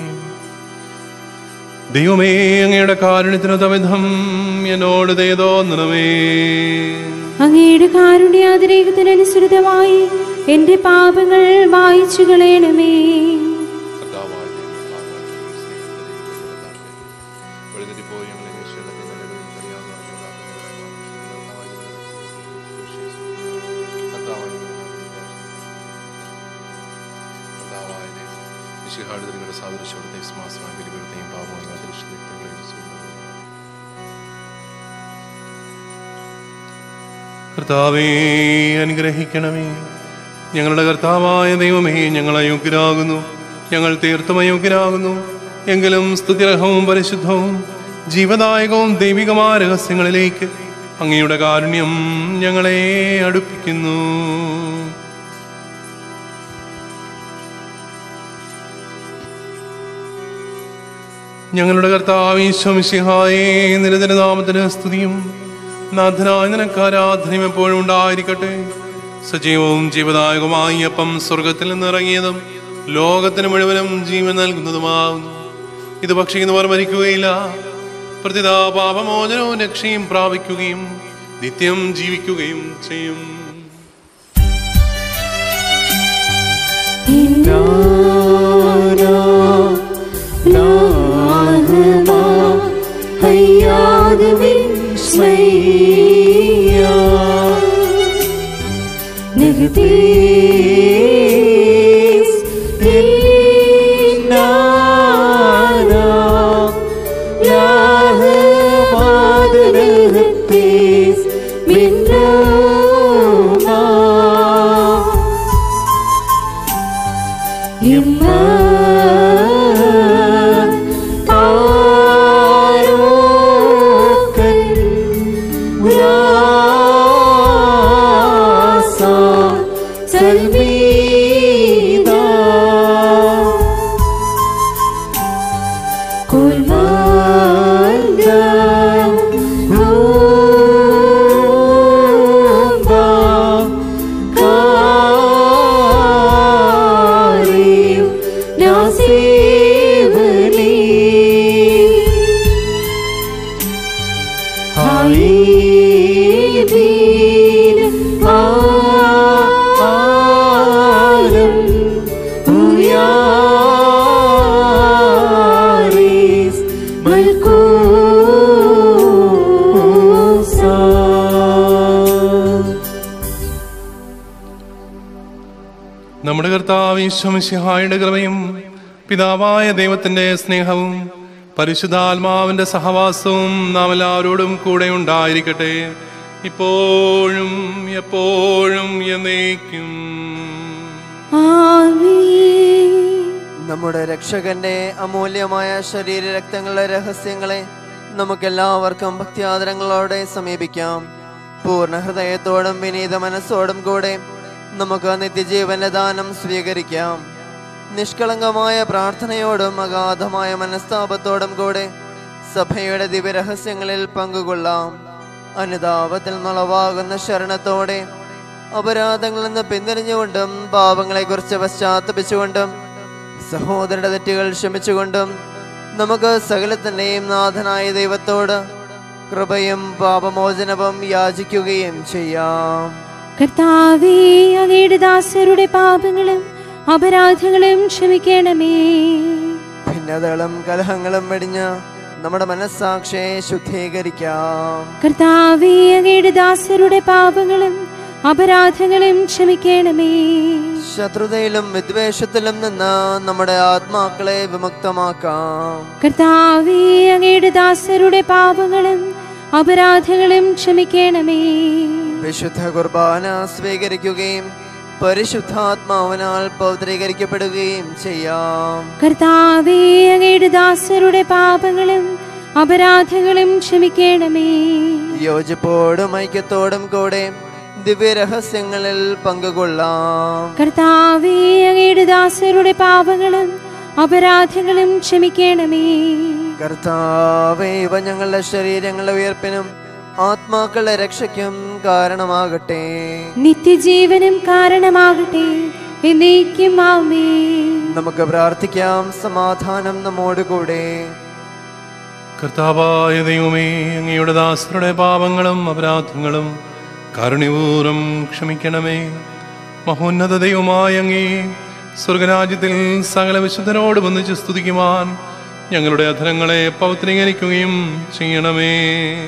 ദൈവമേ അങ്ങയുടെ കാരുണ്യത്തിന് തവിധം എന്നോട് ദയതോന്നണമേ അങ്ങയുടെ കാരുണ്യാതിരേകത്തിനനുസൃതമായി എന്റെ പാപങ്ങൾ മായിച്ചു കളയണമേ മിശിഹാടുതലുകളുടെ സാദൃശ്യത്തെ സ്മാസമായ ബലിപീഠത്തെയും പാപവും അദൃശ്യങ്ങളെയും കർത്താവേ അനുഗ്രഹിക്കണമേ ഞങ്ങളുടെ കർത്താവായ ദൈവമേ ഞങ്ങൾ അയോഗ്യരാകുന്നു ഞങ്ങൾ തീർത്തും അയോഗ്യരാകുന്നു എങ്കിലും സ്തുതിരഹവും പരിശുദ്ധവും ജീവദായകവും ദൈവികമായ രഹസ്യങ്ങളിലേക്ക് അങ്ങയുടെ കാരുണ്യം ഞങ്ങളെ അടുപ്പിക്കുന്നു ഞങ്ങളുടെ കർത്താവിശ്വമിഷിഹായേ നിരന്തരനാമത്തിന് സ്തുതിയും നാഥനായ നിനക്കാരാധനയും എപ്പോഴും ഉണ്ടായിരിക്കട്ടെ സജീവവും ജീവദായകവുമായി അപ്പം സ്വർഗത്തിൽ നിന്നിറങ്ങിയതും ലോകത്തിന് മുഴുവനും ജീവൻ നൽകുന്നതുമാകുന്നു ഇത് ഭക്ഷിക്കുന്നവർ മരിക്കുകയില്ല പ്രതിതാ പാപമോചനവും രക്ഷയും പ്രാപിക്കുകയും നിത്യം ജീവിക്കുകയും ചെയ്യും നമ്മുടെ കർത്താവിശ്വമിശിഹായുടെ കൃപയും പിതാവായ ദൈവത്തിന്റെ സ്നേഹവും പരിശുദ്ധാത്മാവിന്റെ സഹവാസവും നാം എല്ലാവരോടും കൂടെ ഉണ്ടായിരിക്കട്ടെ ഇപ്പോഴും എപ്പോഴും എന്നേക്കും ആമേൻ നമ്മുടെ രക്ഷകന്റെ അമൂല്യമായ ശരീര രക്തങ്ങളുടെ രഹസ്യങ്ങളെ നമുക്കെല്ലാവർക്കും ഭക്തിയാദരങ്ങളോടെ സമീപിക്കാം പൂർണ്ണ ഹൃദയത്തോടും വിനീത മനസ്സോടും കൂടെ നമുക്ക് നിത്യജീവന്റെ ദാനം സ്വീകരിക്കാം നിഷ്കളങ്കമായ പ്രാർത്ഥനയോടും അഗാധമായ മനസ്താപത്തോടും കൂടെ സഭയുടെ ദിവ്യരഹസ്യങ്ങളിൽ പങ്കുകൊള്ളാം അനുതാപത്തിൽ നിളവാകുന്ന ശരണത്തോടെ അപരാധങ്ങളിൽ നിന്ന് പിന്തിരിഞ്ഞുകൊണ്ടും പാപങ്ങളെക്കുറിച്ച് പശ്ചാത്തപിച്ചുകൊണ്ടും സഹോദരന്റെ തെറ്റുകൾ ക്ഷമിച്ചുകൊണ്ടും നമുക്ക് സകലത്തിൻ്റെയും നാഥനായ ദൈവത്തോട് കൃപയും പാപമോചനവും യാചിക്കുകയും ചെയ്യാം കർത്താവേ അങ്ങയുടെ ദാസരുടെ പാപങ്ങളും അപരാധങ്ങളും ക്ഷമിക്കണമേ ഭിന്നതകളും കലഹങ്ങളും വെടിഞ്ഞ് നമ്മുടെ മനസ്സാക്ഷിയെ ശുദ്ധീകരിക്കാം കർത്താവേ അങ്ങയുടെ ദാസരുടെ പാപങ്ങളും അപരാധങ്ങളും ക്ഷമിക്കണമേ ശത്രുതയിലും വിദ്വേഷത്തിലും നിന്ന് നമ്മുടെ ആത്മാക്കളെ വിമുക്തമാക്കാം കർത്താവേ അങ്ങയുടെ ദാസരുടെ പാപങ്ങളും അപരാധങ്ങളും ക്ഷമിക്കണമേ വിശുദ്ധ കുർബാന സ്വീകരിക്കുകയും പരിശുദ്ധാത്മാവിനാൽ പൗത്രീകരിക്കപ്പെടുകയും ചെയ്യാം കർത്താവേ അങ്ങയുടെ ദാസരുടെ പാപങ്ങളും അപരാധങ്ങളും ക്ഷമിക്കണമേ യോജിപ്പോടും ഐക്യത്തോടും കൂടെ ദിവ്യരഹസ്യങ്ങളിൽ പങ്കുകൊള്ളാം കർത്താവേ അങ്ങയുടെ ദാസരുടെ പാപങ്ങളും അപരാധങ്ങളും ക്ഷമിക്കണമേ കർത്താവേ ഇവ ഞങ്ങളുടെ ശരീരങ്ങളുടെ ഉയർപ്പിനും ആത്മാക്കളുടെ രക്ഷയ്ക്കും കാരണമാകട്ടെ നിത്യജീവനും കാരണമാകട്ടെ എന്നേക്കും ആമേ നമുക്ക് പ്രാർത്ഥിക്കാം സമാധാനം നമ്മോടുകൂടെ കർത്താവായ ദൈവമേ അങ്ങയുടെ ദാസരുടെ പാപങ്ങളും അപരാധങ്ങളും കാരുണ്യപൂർവ്വം ക്ഷമിക്കണമേ മഹോന്നത ദൈവമായ അങ്ങേ സ്വർഗരാജ്യത്തിൽ സകല വിശുദ്ധരോട് ഒന്നിച്ച് സ്തുതിക്കുവാൻ ഞങ്ങളുടെ അധരങ്ങളെ പൗത്രീകരിക്കുകയും ചെയ്യണമേ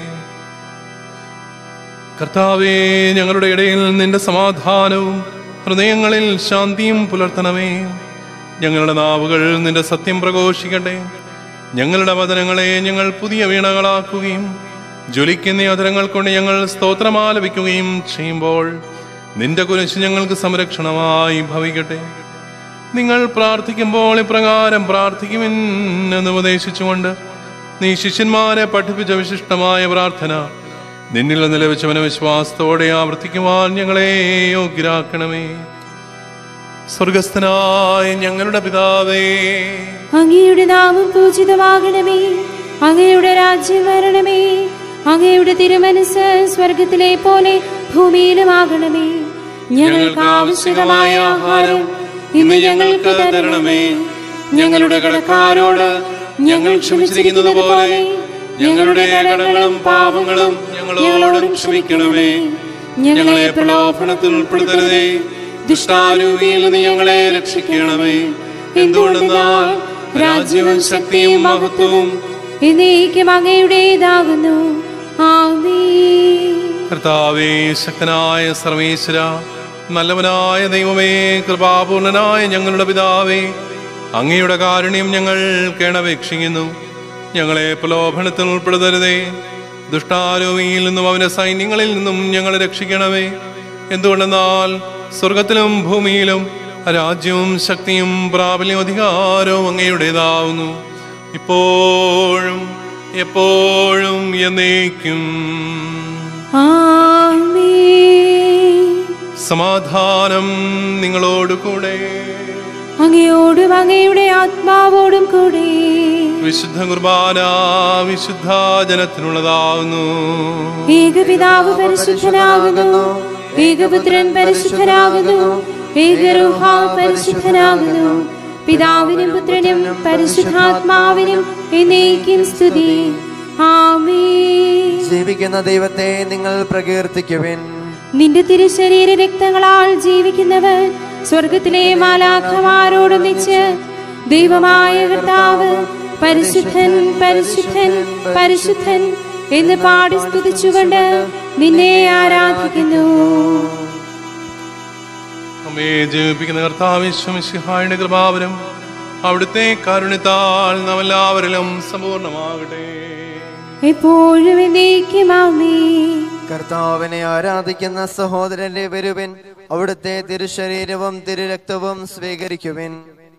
കർത്താവേ ഞങ്ങളുടെ ഇടയിൽ നിന്റെ സമാധാനവും ഹൃദയങ്ങളിൽ ശാന്തിയും പുലർത്തണമേ ഞങ്ങളുടെ നാവുകൾ നിന്റെ സത്യം പ്രഘോഷിക്കട്ടെ ഞങ്ങളുടെ വചനങ്ങളെ ഞങ്ങൾ പുതിയ വീണകളാക്കുകയും ജ്വലിക്കുന്ന അതരങ്ങൾ കൊണ്ട് ഞങ്ങൾ സ്തോത്രമാലപിക്കുകയും ചെയ്യുമ്പോൾ നിന്റെ കുരിശ് ഞങ്ങൾക്ക് സംരക്ഷണമായി ഭവിക്കട്ടെ നിങ്ങൾ പ്രാർത്ഥിക്കുമ്പോൾ ഇപ്രകാരം പ്രാർത്ഥിക്കുമെന്ന് ഉപദേശിച്ചുകൊണ്ട് നീ ശിഷ്യന്മാരെ പഠിപ്പിച്ച വിശിഷ്ടമായ പ്രാർത്ഥന നിന്നിൽ നിന്ന് ലഭിച്ചവന വിശ്വാസത്തോടെ ആവർത്തിക്കുവാൻ ഞങ്ങളെ യോഗ്യരാക്കണമേ സ്വർഗസ്ഥനായ ഞങ്ങളുടെ പിതാവേ അങ്ങയുടെ നാമം പൂജിതമാകണമേ അങ്ങയുടെ രാജ്യം വരണമേ അങ്ങയുടെ തിരുമനസ് സ്വർഗത്തിലെ പോലെ ഭൂമിയിലുമാകണമേ ഞങ്ങൾക്ക് ആവശ്യമായ ആഹാരം ഇന്ന് ഞങ്ങൾക്ക് തരണമേ ഞങ്ങളുടെ കടക്കാരോട് ഞങ്ങൾ ക്ഷമിച്ചിരിക്കുന്നത് പോലെ ഞങ്ങളുടെ കടങ്ങളും പാപങ്ങളും ഞങ്ങളോടും ക്ഷമിക്കണമേ ഞങ്ങളെ പ്രലോഭനത്തിൽ ഉൾപ്പെടുത്തരുതേ ദുഷ്ടാരൂപിയിൽ നിന്ന് ഞങ്ങളെ രക്ഷിക്കണമേ എന്തുകൊണ്ടെന്നാൽ രാജ്യവും ശക്തിയും മഹത്വവും എന്നേക്കും അങ്ങയുടേതാകുന്നു ആമേൻ കർത്താവേ ശക്തനായ സർവേശ്വര നല്ലവനായ ദൈവമേ കൃപാപൂർണനായ ഞങ്ങളുടെ പിതാവേ അങ്ങയുടെ കാരുണ്യം ഞങ്ങൾ കേണപേക്ഷിക്കുന്നു ഞങ്ങളെ പ്രലോഭനത്തിൽ ഉൾപ്പെടുത്തരുതേ ദുഷ്ടാരോപിയിൽ നിന്നും അവന്റെ സൈന്യങ്ങളിൽ നിന്നും ഞങ്ങളെ രക്ഷിക്കണമേ എന്തുകൊണ്ടെന്നാൽ സ്വർഗത്തിലും ഭൂമിയിലും രാജ്യവും ശക്തിയും പ്രാബല്യം അധികാരവും അങ്ങയുടേതാവുന്നു ഇപ്പോഴും എപ്പോഴും എന്നേക്കും ആമേൻ സമാധാനം നിങ്ങളോട് കൂടെ അങ്ങയോടും അങ്ങയുടെ ആത്മാവോടും കൂടെ വിശുദ്ധ കുർബാന വിശുദ്ധ ജനത്തിനുള്ളതാവുന്നു ഏകപിതാവ് പരിശുദ്ധനാകുന്നു ഏകപുത്രൻ പരിശുദ്ധനാകുന്നു ഏകരൂഹ പരിശുദ്ധനാകുന്നു പിതാവിനും പുത്രനും പരിശുദ്ധാത്മാവിനും എന്നേക്കും സ്തുതി ആമേൻ ജീവിക്കുന്ന ദൈവത്തെ നിങ്ങൾ പ്രകീർത്തിക്കുവിൻ നിന്റെ തിരുശരീര രക്തങ്ങളാൽ ജീവിക്കുന്നവർ സ്വർഗത്തിലെ മാലാഖമാരോടൊന്നിച്ച് ദൈവമായ കർത്താവ് പരിശുദ്ധൻ പരിശുദ്ധൻ പരിശുദ്ധൻ എന്ന് പാടി സ്തുതിച്ചുകൊണ്ട് നിന്നെ ആരാധിക്കുന്നു നമ്മെ ജീവിപ്പിക്കുന്ന കർത്താവിശ്വമിശിഹായുടെ കൃപാവരം അവിടുത്തെ കാരുണ്യത്താൽ നാം എല്ലാവരിലും സമ്പൂർണ്ണമാകട്ടെ എപ്പോഴും എന്നേക്കും ആമേൻ കർത്താവിനെ ആരാധിക്കുന്ന സഹോദരന്റെ വരുവിൻ അവിടുത്തെ തിരുശരീരവും തിരുരക്തവും സ്വീകരിക്കുവിൻ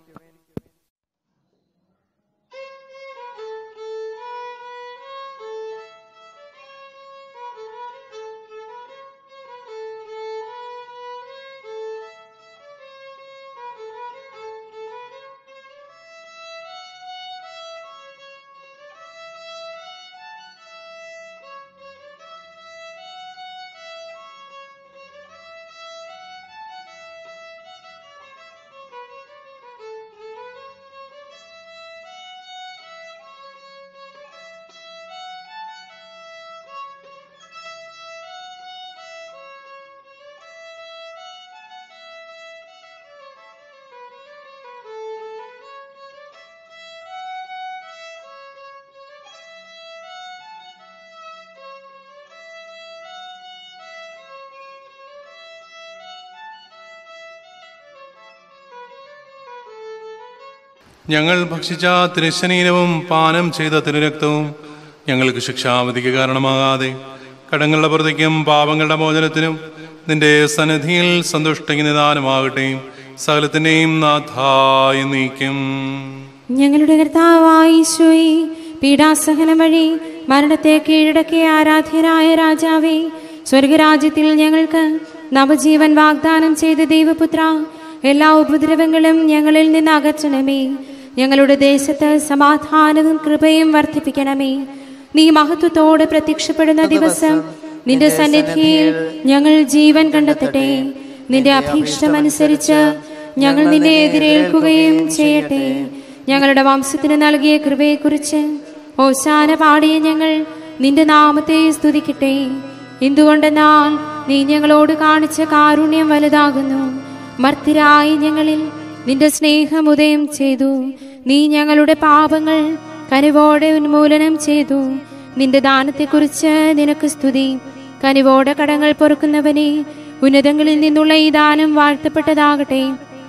ഞങ്ങൾ ഭക്ഷിച്ച തിരുശനീരവും പാനം ചെയ്ത തിരുരക്തവും ഞങ്ങൾക്ക് ശിക്ഷാവധിക്ക് കാരണമാകാതെ കടങ്ങളുടെ പ്രതിക്കും പാപങ്ങളുടെ മോചനത്തിനും നിന്റെ സന്നിധിയിൽ സന്തുഷ്ടയ്ക്ക് നിദാനമാകട്ടെ സകലത്തിന്റെയും നാഥായി നീക്കും ഞങ്ങളുടെ കർത്താവായ ഈശോയെ പീഡാസഹനം വഴി മരണത്തെ കീഴടക്കിയ ആരാധ്യനായ രാജാവേ സ്വർഗരാജ്യത്തിൽ ഞങ്ങൾക്ക് നവജീവൻ വാഗ്ദാനം ചെയ്ത ദൈവപുത്ര എല്ലാ ഉപദ്രവങ്ങളും ഞങ്ങളിൽ നിന്ന് അകറ്റണമേ ഞങ്ങളുടെ ദേശത്ത് സമാധാനവും കൃപയും വർദ്ധിപ്പിക്കണമേ നീ മഹത്വത്തോടെ പ്രത്യക്ഷപ്പെടുന്ന ദിവസം നിന്റെ സന്നിധിയിൽ ഞങ്ങൾ ജീവൻ കണ്ടെത്തട്ടെ നിന്റെ അഭീഷ്ടമനുസരിച്ച് ഞങ്ങൾ നിന്നെ എതിരേൽക്കുകയും ചെയ്യട്ടെ ഞങ്ങളുടെ വംശത്തിന് നൽകിയ കൃപയെക്കുറിച്ച് ഓശാന പാടിയ ഞങ്ങൾ നിന്റെ നാമത്തെ സ്തുതിക്കട്ടെ എന്തുകൊണ്ടെന്നാൽ നീ ഞങ്ങളോട് കാണിച്ച കാരുണ്യം വലുതാകുന്നു മർത്തിരായി ഞങ്ങളിൽ നിന്റെ സ്നേഹം ഉദയം ചെയ്തു നീ ഞങ്ങളുടെ പാപങ്ങൾ കനിവോടെ ഉന്മൂലനം ചെയ്തു നിന്റെ ദാനത്തെക്കുറിച്ച് നിനക്ക് സ്തുതി കനിവോടെ കടങ്ങൾ പൊറുക്കുന്നവനെ ഉന്നതങ്ങളിൽ നിന്നുള്ള ഈ ദാനം വാഴ്ത്തപ്പെട്ടതാകട്ടെ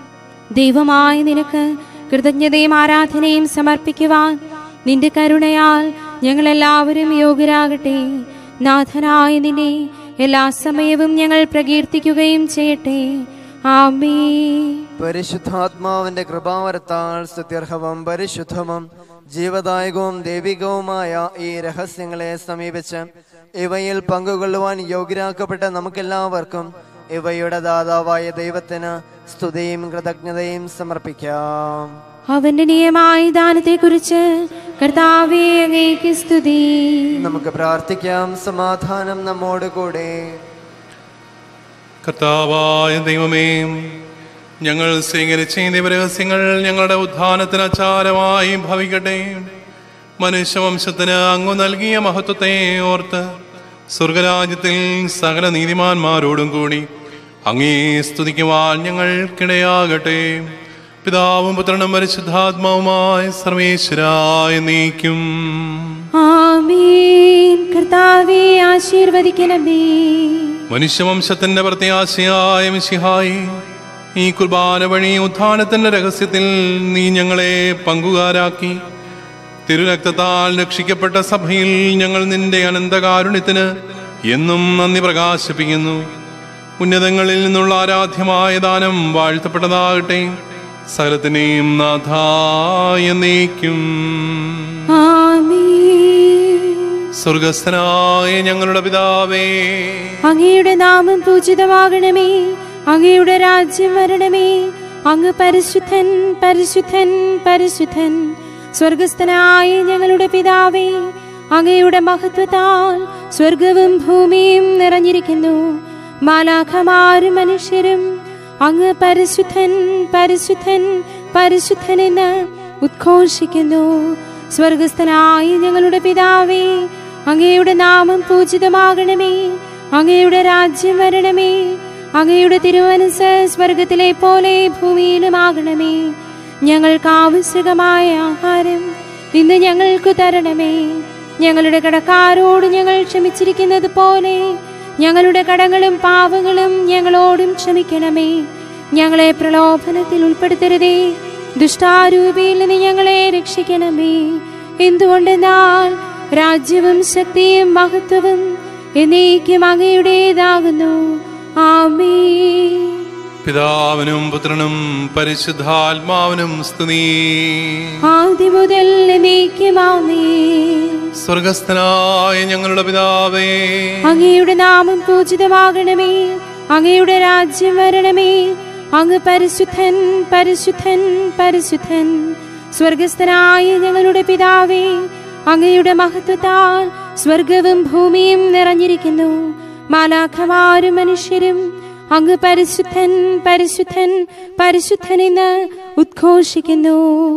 ദൈവമായ നിനക്ക് കൃതജ്ഞതയും ആരാധനയും സമർപ്പിക്കുവാൻ നിന്റെ കരുണയാൽ ഞങ്ങളെല്ലാവരും യോഗ്യരാകട്ടെ നാഥനായ നിന്നെ എല്ലാ സമയവും ഞങ്ങൾ പ്രകീർത്തിക്കുകയും ചെയ്യട്ടെ ആമേ പരിശുദ്ധാത്മാവിന്റെ കൃപാവരത്താൽ സ്തുത്യർഹവും പരിശുദ്ധവും ജീവദായകവും ദൈവികവുമായ ഈ രഹസ്യങ്ങളെ സമീപിച്ച് ഇവയിൽ പങ്കുകൊള്ളുവാൻ യോഗ്യരാക്കപ്പെട്ട നമുക്കെല്ലാവർക്കും ഇവയുടെ ദാതാവായ ദൈവത്തിന് സ്തുതിയും കൃതജ്ഞതയും സമർപ്പിക്കാം അവന്റെ നിയമായ ദാനത്തെക്കുറിച്ച് കർത്താവേ അങ്ങേക്ക് സ്തുതി നമുക്ക് പ്രാർത്ഥിക്കാം സമാധാനം നമ്മോട് കൂടെ കർത്താവായ ദൈവമേ ഞങ്ങൾ സ്വീകരിച്ച ഈ ദൈവരഹസ്യങ്ങൾ ഞങ്ങളുടെ ഉത്ഥാനത്തിന് അച്ചാരമായി ഭവിക്കട്ടെ മനുഷ്യവംശത്തിന് അങ്ങു നൽകിയ മഹത്വത്തെ ഓർത്ത് സ്വർഗരാജ്യത്തിൽ സകല നീതിമാന്മാരോടും കൂടി അങ്ങേ സ്തുതിക്കുവാൻ ഞങ്ങൾക്കിടയാകട്ടെ പിതാവും പുത്രനും പരിശുദ്ധാത്മാവുമായി സർവേശ്വരായ നീക്കും ആമേൻ കർത്താവേ ആശീർവദിക്കണമേ മനുഷ്യവംശത്തിന്റെ പ്രത്യാശയായ മിശിഹായി ഈ കുർബാന വഴി ഉത്ഥാനത്തിന്റെ രഹസ്യത്തിൽ നീ ഞങ്ങളെ പങ്കുകാരാക്കി തിരുരക്തത്താൽ രക്ഷിക്കപ്പെട്ട സഭയിൽ ഞങ്ങൾ നിന്റെ അനന്തകാരുണ്യത്തിന് എന്നും നന്ദി പ്രകാശിപ്പിക്കുന്നു ഉന്നതങ്ങളിൽ നിന്നുള്ള ആരാധ്യമായ ദാനം വാഴ്ത്തപ്പെട്ടതാകട്ടെ സകലത്തിനെയും നാഥായ നീക്കും ആമേൻ സ്വർഗസ്ഥനായ ഞങ്ങളുടെ പിതാവേ അങ്ങയുടെ നാമം പൂജിതമാകണമേ അങ്ങയുടെ രാജ്യം വരണമേ അങ്ങ് പരിശുദ്ധൻ പരിശുദ്ധൻ പരിശുദ്ധൻ സ്വർഗസ്ഥനായ ഞങ്ങളുടെ പിതാവേ അങ്ങയുടെ മഹത്വത്താൽ സ്വർഗവും ഭൂമിയും നിറഞ്ഞിരിക്കുന്നു മാലാഖമാരും മനുഷ്യരും അങ്ങ് പരിശുദ്ധൻ പരിശുദ്ധൻ പരിശുദ്ധനെന്ന് ഉദ്ഘോഷിക്കുന്നു സ്വർഗസ്ഥനായ ഞങ്ങളുടെ പിതാവേ അങ്ങയുടെ നാമം പൂജിതമാകണമേ അങ്ങയുടെ രാജ്യം വരണമേ അങ്ങയുടെ തിരുവനസ് സ്വർഗത്തിലെ പോലെ ഭൂമിയിലുമാകണമേ ഞങ്ങൾക്ക് ആവശ്യകമായ ആഹാരം ഇന്ന് ഞങ്ങൾക്ക് തരണമേ ഞങ്ങളുടെ കടക്കാരോട് ഞങ്ങൾ ക്ഷമിച്ചിരിക്കുന്നത് പോലെ ഞങ്ങളുടെ കടങ്ങളും പാവങ്ങളും ഞങ്ങളോടും ക്ഷമിക്കണമേ ഞങ്ങളെ പ്രലോഭനത്തിൽ ഉൾപ്പെടുത്തരുതേ ദുഷ്ടാരൂപിയിൽ നിന്ന് ഞങ്ങളെ രക്ഷിക്കണമേ എന്തുകൊണ്ടെന്നാൽ രാജ്യവും ശക്തിയും മഹത്വവും എന്നേക്കും അങ്ങയുടേതാകുന്നു ആമേ പിതാവിനും പുത്രനും പരിശുദ്ധാത്മാവിനും സ്തുതി ആദ്യം മുതൽ എന്നേക്കും ആമേ സ്വർഗസ്ഥനായ ഞങ്ങളുടെ പിതാവേ അങ്ങയുടെ നാമം പൂജിതമാകണമേ അങ്ങയുടെ രാജ്യം വരണമേ അങ്ങ് പരിശുദ്ധൻ പരിശുദ്ധൻ പരിശുദ്ധൻ സ്വർഗസ്ഥനായ ഞങ്ങളുടെ പിതാവേ അങ്ങയുടെ മഹത്വത്താൽ സ്വർഗവും ഭൂമിയും നിറഞ്ഞിരിക്കുന്നു മാലാഖമാരും മനുഷ്യരും അങ്ങ് പരിശുദ്ധൻ പരിശുദ്ധൻ പരിശുദ്ധനെന്ന് ഉദ്ഘോഷിക്കുന്നു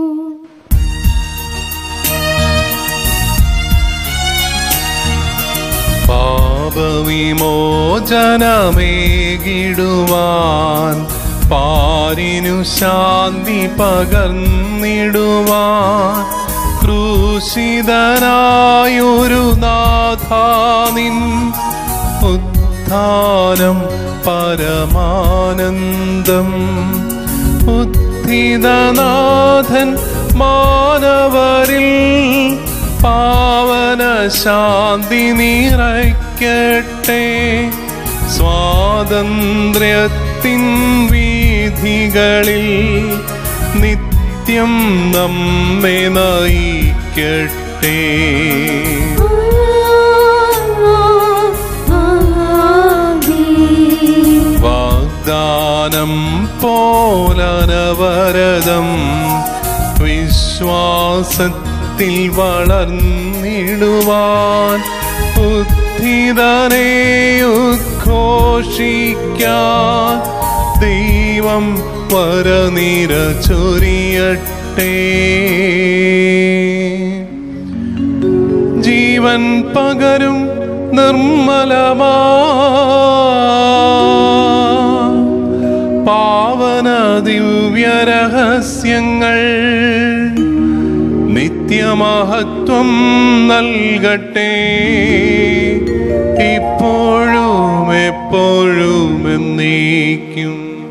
പാപവിമോചനമേകിടുവാൻ പാരിനു ശാന്തി പകർന്നിടുവാൻ ക്രൂശിതനായൊരു നാഥാനിൻ ഉത്ഥാനം പരമാനന്ദം ഉത്ഥിതനാഥൻ മാനവരിൽ പാവന ശാന്തി നിറയ്ക്കട്ടെ സ്വാതന്ത്ര്യത്തിൻ വീഥികളിൽ നിത്യം നമ്മെ നയിക്കട്ടെ വാഗ്ദാനം പോലനവരതം വിശ്വാസത്തിൽ വളർന്നിടുവാൻ ഉദ്ധിതനെ ഉദ്ഘോഷിക്കാൻ ദൈവം വരനിര ചൊരിയട്ടെ ജീവൻ പകരും നിർമ്മലമാ പാവന ദിവ്യരഹസ്യങ്ങൾ നിത്യമഹത്വം നൽകട്ടെ ഇപ്പോഴും എപ്പോഴും എന്നേക്കും